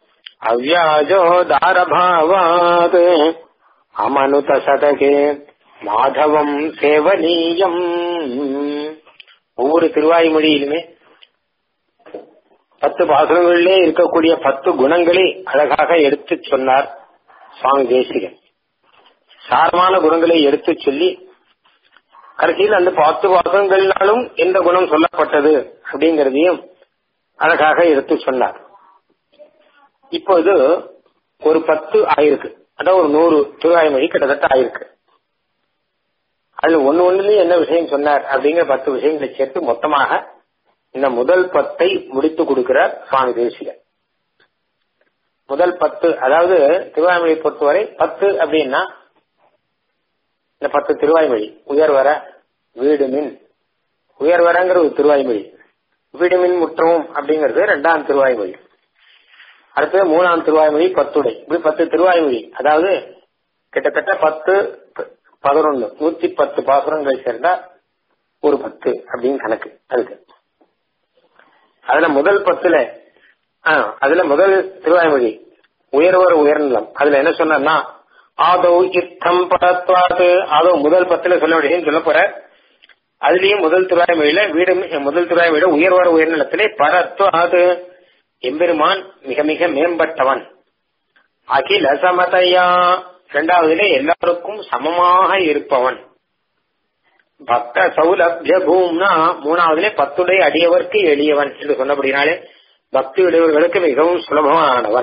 अव्याजोदारभावात् அமனுதசதகே மாதவம் சேவனீயம் ஒவ்வொரு திருவாய்மொழியிலுமே பத்து பாசுரங்களிலே இருக்கக்கூடிய பத்து குணங்களை அழகாக எடுத்து சொன்னார் சுவாமி தேசிகன் சாரமான குணங்களை எடுத்து சொல்லி கடைசியில் அந்த பத்து பாகங்கள்னாலும் எந்த குணம் சொல்லப்பட்டது அப்படிங்கறதையும் அழகாக எடுத்து சொன்னார் இப்போது ஒரு பத்து ஆயிருக்கு அதான் ஒரு நூறு திருவாய்மொழி கிட்டத்தட்ட ஆயிருக்கு அதுல ஒன்னு ஒண்ணுலயும் என்ன விஷயம் சொன்னார் அப்படிங்கிற பத்து விஷயங்களை சேர்த்து மொத்தமாக இந்த முதல் பத்தை முடித்து கொடுக்கிறார் சுவாமி தேசிகர் முதல் பத்து அதாவது திருவாய்மொழி பொறுத்தவரை பத்து அப்படின்னா இந்த பத்து திருவாய்மொழி உயர்வர வீடு மின் உயர்வரங்கிற ஒரு திருவாய்மொழி வீடு மின் முற்றமும் அப்படிங்கிறது ரெண்டாம் திருவாய்மொழி அடுத்தது மூணாம் திருவாய்மொழி பத்துடை இப்படி பத்து திருவாய்மொழி அதாவது கிட்டத்தட்ட பத்து பதினொன்னு நூத்தி பத்து பாசுரங்கள் சேர்ந்தா ஒரு பத்து அப்படின்னு கணக்கு அதுக்கு அதுல முதல் பத்துல அதுல முதல் திருவாய்மொழி உயர்வர் உயர்நிலம் அதுல என்ன சொன்னா ஆதோ யுத்தம் பரத்வாது ஆதோ முதல் பத்துல சொல்ல வேண்டியதுன்னு சொல்ல போற அதுலயும் முதல் திருவாய்மொழியில வீடு முதல் திருவாய்மொழியில உயர்வர் உயர்நிலத்திலே பரத்வாது எம்பெருமான் மிக மிக மேம்பட்டவன் அகில சமதையா இரண்டாவதுல எல்லாருக்கும் சமமாக இருப்பவன் பக்த சௌலபிய பூம்னா மூணாவதுல பத்துடைய அடியவர்க்கு எளியவன் என்று சொன்னபடினாலே பக்தி உடையவர்களுக்கு மிகவும் சுலபமானவன்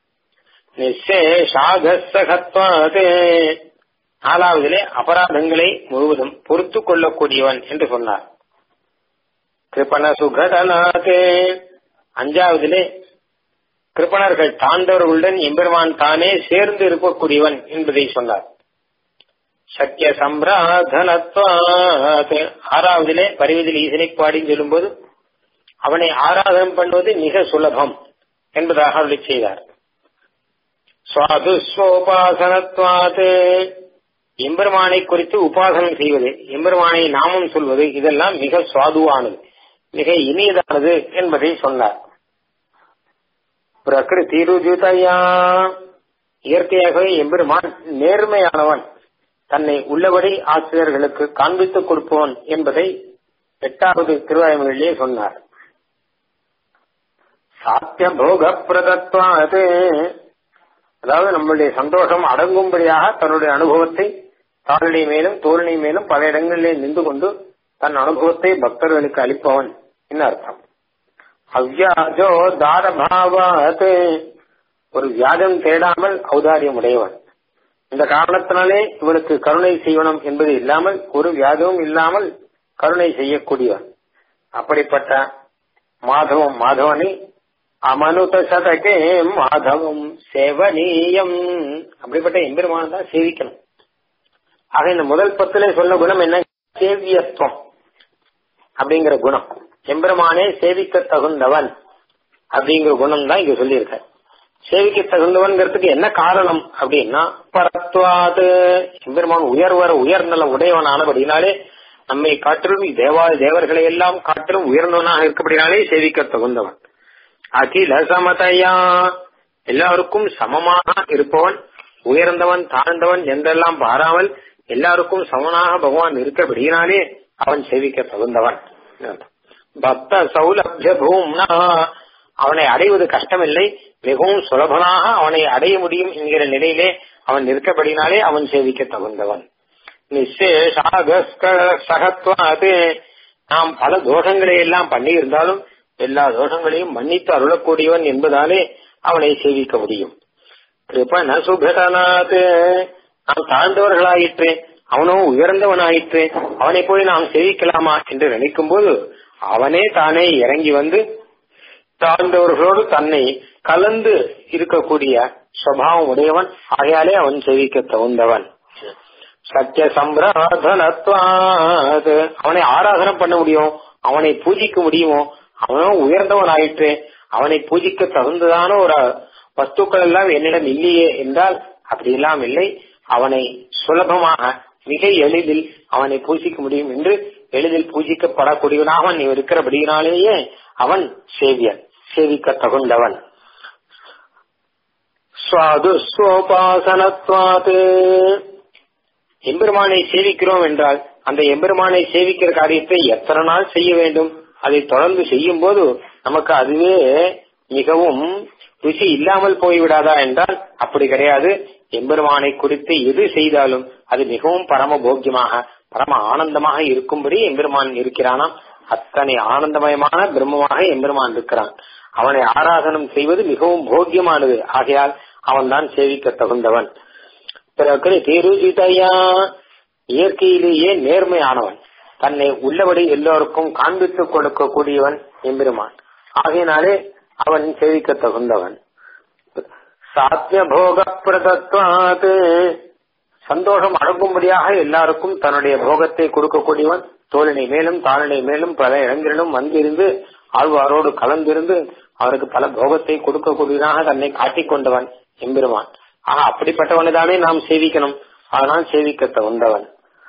நிசேஷாகத்வாது நாலாவதிலே அபராதங்களை முழுவதும் பொறுத்து கொள்ளக்கூடியவன் என்று சொன்னார் கிருப்பண சுகதனாது அஞ்சாவதிலே கிருப்பணர்கள் தாண்டவர்களுடன் எம்பெருமான் தானே சேர்ந்து இருக்கக்கூடியவன் என்பதை சொன்னார் சத்திய சம்பிராதனத்வாத் ஆறாவதிலே பரிவதில் ஈசனை பாடி சொல்லும்போது அவனை ஆராதனம் பண்ணுவது மிக சுலபம் என்பதாக அருளி செய்தார் சுவாது ஸ்வோபாசனத்வாத் எம்பெருமானை குறித்து உபாசனம் செய்வது எம்பெருமானை நாமம் சொல்வது இதெல்லாம் மிக சுவாதுவானது மிக இனியதானது என்பதை சொன்னார் பிரகிருதி ருஜுதையா இயற்கையாகவே எம்பெருமான் நேர்மையானவன் தன்னை உள்ளபடி ஆசிரியர்களுக்கு காண்பித்துக் கொடுப்பவன் என்பதை எட்டாவது திருவாய்மொழியிலே சொன்னார் சாத்திய போக பிரதத்வாது அதாவது நம்மளுடைய சந்தோஷம் அடங்கும்படியாக தன்னுடைய அனுபவத்தை தாளுடைய மேலும் தோரணை மேலும் பல இடங்களிலே நின்று கொண்டு தன் அனுபவத்தை பக்தர்களுக்கு அளிப்பவன் என்ன அர்த்தம் அவ்யாஜோ தாரபாவாத் ஒரு வியாஜம் தேடாமல் ஔதாரியம் உடையவன் இந்த காரணத்தினாலே இவனுக்கு கருணை செய்யணும் என்பது இல்லாமல் ஒரு வியாஜமும் இல்லாமல் கருணை செய்யக்கூடியவன் அப்படிப்பட்ட மாதவம் மாதவனை அமனுத சதகே மாதவம் சேவனீயம் அப்படிப்பட்ட எம்பெருமான தான் சேவிக்கணும் ஆக இந்த முதல் பத்துல சொன்ன குணம் என்ன சேவியத்துவம் அப்படிங்கிற குணம் எம்பெருமானே சேவிக்க தகுந்தவன் அப்படிங்கிற குணம் தான் இங்க சொல்லியிருக்க சேவிக்க தகுந்தவன்கிறதுக்கு என்ன காரணம் அப்படின்னா பரத்வாது எம்பெருமான் உயர்வர உயர்நல உடையவனானபடினாலே நம்மை காட்டிலும் தேவா தேவர்களை எல்லாம் காட்டிலும் உயர்ந்தவனாக இருக்கப்படினாலே சேவிக்க தகுந்தவன் அகில சமதையா எல்லாருக்கும் சமமாக இருப்பவன் உயர்ந்தவன் தாழ்ந்தவன் என்றெல்லாம் பாராமல் எல்லாருக்கும் சமனாக பகவான் இருக்கிறபடியினாலே அவன் சேவிக்க தகுந்தவன் பக்த சௌலபிய பூம்னா அவனை அடைவது கஷ்டமில்லை மிகவும் சுலபனாக அவனை அடைய முடியும் என்கிற நிலையிலே அவன் நிற்கப்படினாலே அவன் சேவிக்க தகுந்தவன் நிச்சேஷாகத்வாது நாம் பல தோஷங்களை எல்லாம் பண்ணி இருந்தாலும் எல்லா தோஷங்களையும் மன்னித்து அருளக்கூடியவன் என்பதாலே அவனை சேவிக்க முடியும் கிருபண சுகடனாத் நாம் தாழ்ந்தவர்களாயிற்று அவனோ உயர்ந்தவனாயிற்று அவனை போய் நாம் சேவிக்கலாமா என்று நினைக்கும் போது அவனே தானே இறங்கி வந்து தாழ்ந்தவர்களோடு தன்னை கலந்து இருக்கக்கூடிய சுவாவம் உடையவன் ஆகையாலே அவன் சேவிக்க தகுந்தவன் சத்திய சம்பிராதனத்வாது அவனை ஆராதனம் பண்ண முடியும் அவனை பூஜிக்க முடியுமோ அவனும் உயர்ந்தவன் ஆயிற்று அவனை பூஜிக்க தகுந்ததான ஒரு வஸ்துக்கள் எல்லாம் என்னிடம் இல்லையே என்றால் அப்படி எல்லாம் இல்லை அவனை சுலபமாக மிக எளிதில் அவனை பூஜிக்க முடியும் என்று எளிதில் பூஜிக்கப்படக்கூடியவனாக அவன் இருக்கிறபடியினாலேயே அவன் சேவியன் சேவிக்க தகுந்தவன் சுவாது ஸ்வோபாசனத்வாது எம்பெருமானை சேவிக்கிறோம் என்றால் அந்த எம்பெருமானை சேவிக்கிற காரியத்தை எத்தனை நாள் செய்ய வேண்டும் அதை தொடர்ந்து செய்யும் போது நமக்கு அதுவே மிகவும் ருசி இல்லாமல் போய்விடாதா என்றால் அப்படி கிடையாது எம்பெருமானை குறித்து எது செய்தாலும் அது மிகவும் பரம போக்கியமாக பரம ஆனந்தமாக இருக்கும்படி எம்பெருமான் இருக்கிறானாம் அத்தனை ஆனந்தமயமான பிரம்மமாக எம்பெருமான் இருக்கிறான் அவனை ஆராதனம் செய்வது மிகவும் போக்கியமானது ஆகையால் அவன் தான் சேவிக்க தகுந்தவன் பிறகு திருஜிதையா இயற்கையிலேயே நேர்மையானவன் தன்னை உள்ளபடி எல்லோருக்கும் காண்பித்துக் கொடுக்கக்கூடியவன் எம்பெருமான் ஆகையினாலே அவன் சேவிக்க தகுந்தவன் சாத்திய போக பிரதத்வாத் சந்தோஷம் அடங்கும்படியாக எல்லாருக்கும் தன்னுடைய போகத்தை கொடுக்கக்கூடியவன் தோழினை மேலும் தாளினை மேலும் பல இடங்களிலும் வந்திருந்து ஆழ்வாரோடு கலந்திருந்து அவருக்கு பல போகத்தை கொடுக்கக்கூடியதாக தன்னை காட்டிக் கொண்டவன் எம்பெருமான் ஆக அப்படிப்பட்டவனை தானே நாம் சேவிக்கணும் அதனால் சேவிக்க தகுந்தவன்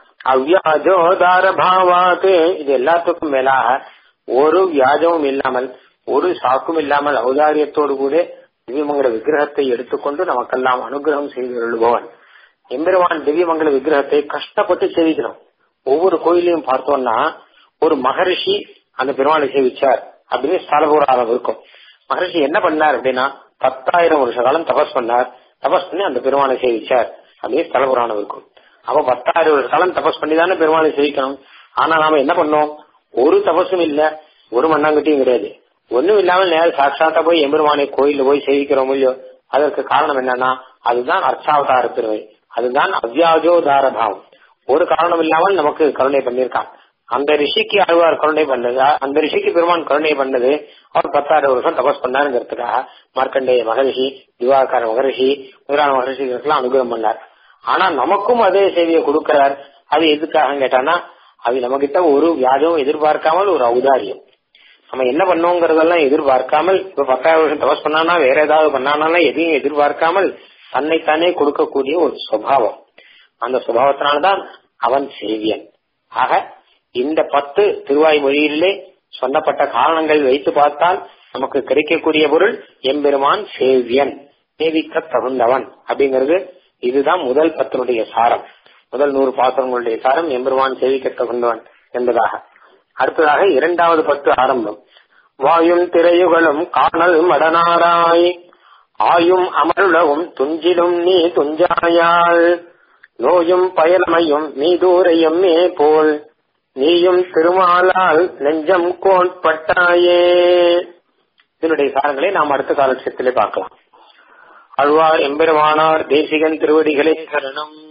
அவ்யாஜோதார பாவாத்து இது எல்லாத்துக்கும் மேலாக ஒரு வியாஜமும் இல்லாமல் ஒரு சாக்கும் இல்லாமல் ஔதாரியத்தோடு கூட திவ்யமங்கல விக்கிரகத்தை எடுத்துக்கொண்டு நமக்கெல்லாம் அனுகிரகம் செய்து எழுபவன் எம்பெருமான் திவ்யமங்கல விக்கிரகத்தை கஷ்டப்பட்டு சேவிக்கிறோம் ஒவ்வொரு கோயிலையும் பார்த்தோம்னா ஒரு மகரிஷி அந்த பெருமாளை சேவிச்சார் அப்படின்னு ஸ்தலபுராணம் இருக்கும் மகரிஷி என்ன பண்ணார் அப்படின்னா பத்தாயிரம் வருஷ காலம் தபஸ் பண்ணார் தபஸ் பண்ணி அந்த பெருமாளை சேவிச்சார் அப்படின்னு ஸ்தலபுராணம் இருக்கும் அப்ப பத்தாயிரம் வருஷ காலம் தபஸ் பண்ணி தானே பெருமாளை சேவிக்கணும் ஆனா நாம என்ன பண்ணோம் ஒரு தபஸும் இல்ல ஒரு மண்ணாங்கட்டியும் கிடையாது ஒண்ணும் இல்லாமல் நேரம் சாட்சாத்தா போய் எம்பெருமானை கோயில்ல போய் சேவிக்கிறோம் இல்லையோ அதற்கு காரணம் என்னன்னா அதுதான் அர்ச்சாவதார பெருமை அதுதான் அவ்யாஜோதார பாவம் ஒரு காரணம் இல்லாமல் நமக்கு கருணை பண்ணியிருக்கான் அந்த ரிஷிக்கு ஆழ்வார் கருணை பண்ணது அந்த ரிஷிக்கு பெருமான் கருணை பண்ணது அவர் பத்தாயிரம் வருஷம் தபஸ் பண்ணாருங்கிறதுக்காக மார்க்கண்டேய மகரிஷி திவாகர மகரிஷி முதலான மகரிஷிகளுக்கெல்லாம் அனுகிரகம் பண்ணார் ஆனா நமக்கும் அதே சேவையை கொடுக்கிறார் அது எதுக்காக கேட்டானா அது நம்ம கிட்ட ஒரு வியாஜமும் எதிர்பார்க்காமல் ஒரு ஔதாரியம் நம்ம என்ன பண்ணோங்கிறதெல்லாம் எதிர்பார்க்காமல் இப்ப பத்தாயிரம் வருஷம் தபஸ் பண்ணானா வேற ஏதாவது பண்ணானா எதையும் எதிர்பார்க்காமல் தன்னைத்தானே கொடுக்கக்கூடிய ஒரு சுவாவம் அந்த சுபாவத்தினால்தான் அவன் சேவியன் ஆக இந்த பத்து திருவாய் மொழியிலே சொல்லப்பட்ட காரணங்கள் வைத்து பார்த்தால் நமக்கு கிடைக்கக்கூடிய பொருள் எம்பெருமான் சேவியன் சேவிக்க தகுந்தவன் அப்படிங்கிறது இதுதான் முதல் பத்தினுடைய சாரம் முதல் நூறு பாசனங்களுடைய சாரம் எம்பெருமான் சேவிக்க தகுந்தவன் என்பதாக அடுத்ததாக இரண்டாவது பத்து ஆரம்பம் வாயும் திரையுகளும் காணல் மடனாராய் ஆயும் அமருளவும் துஞ்சிலும் நீ துஞ்சாயாள் நோயும் பயலமையும் நீ தூரையும் மே போல் நீயும் திருமாலால் நெஞ்சம் கோட்பட்டாயே இதனுடைய சாரங்களை நாம் அடுத்த காலட்சத்திலே பார்க்கலாம் அழ்வார் எம்பெருமானார் தேசிகன் திருவடிகளே சரணம்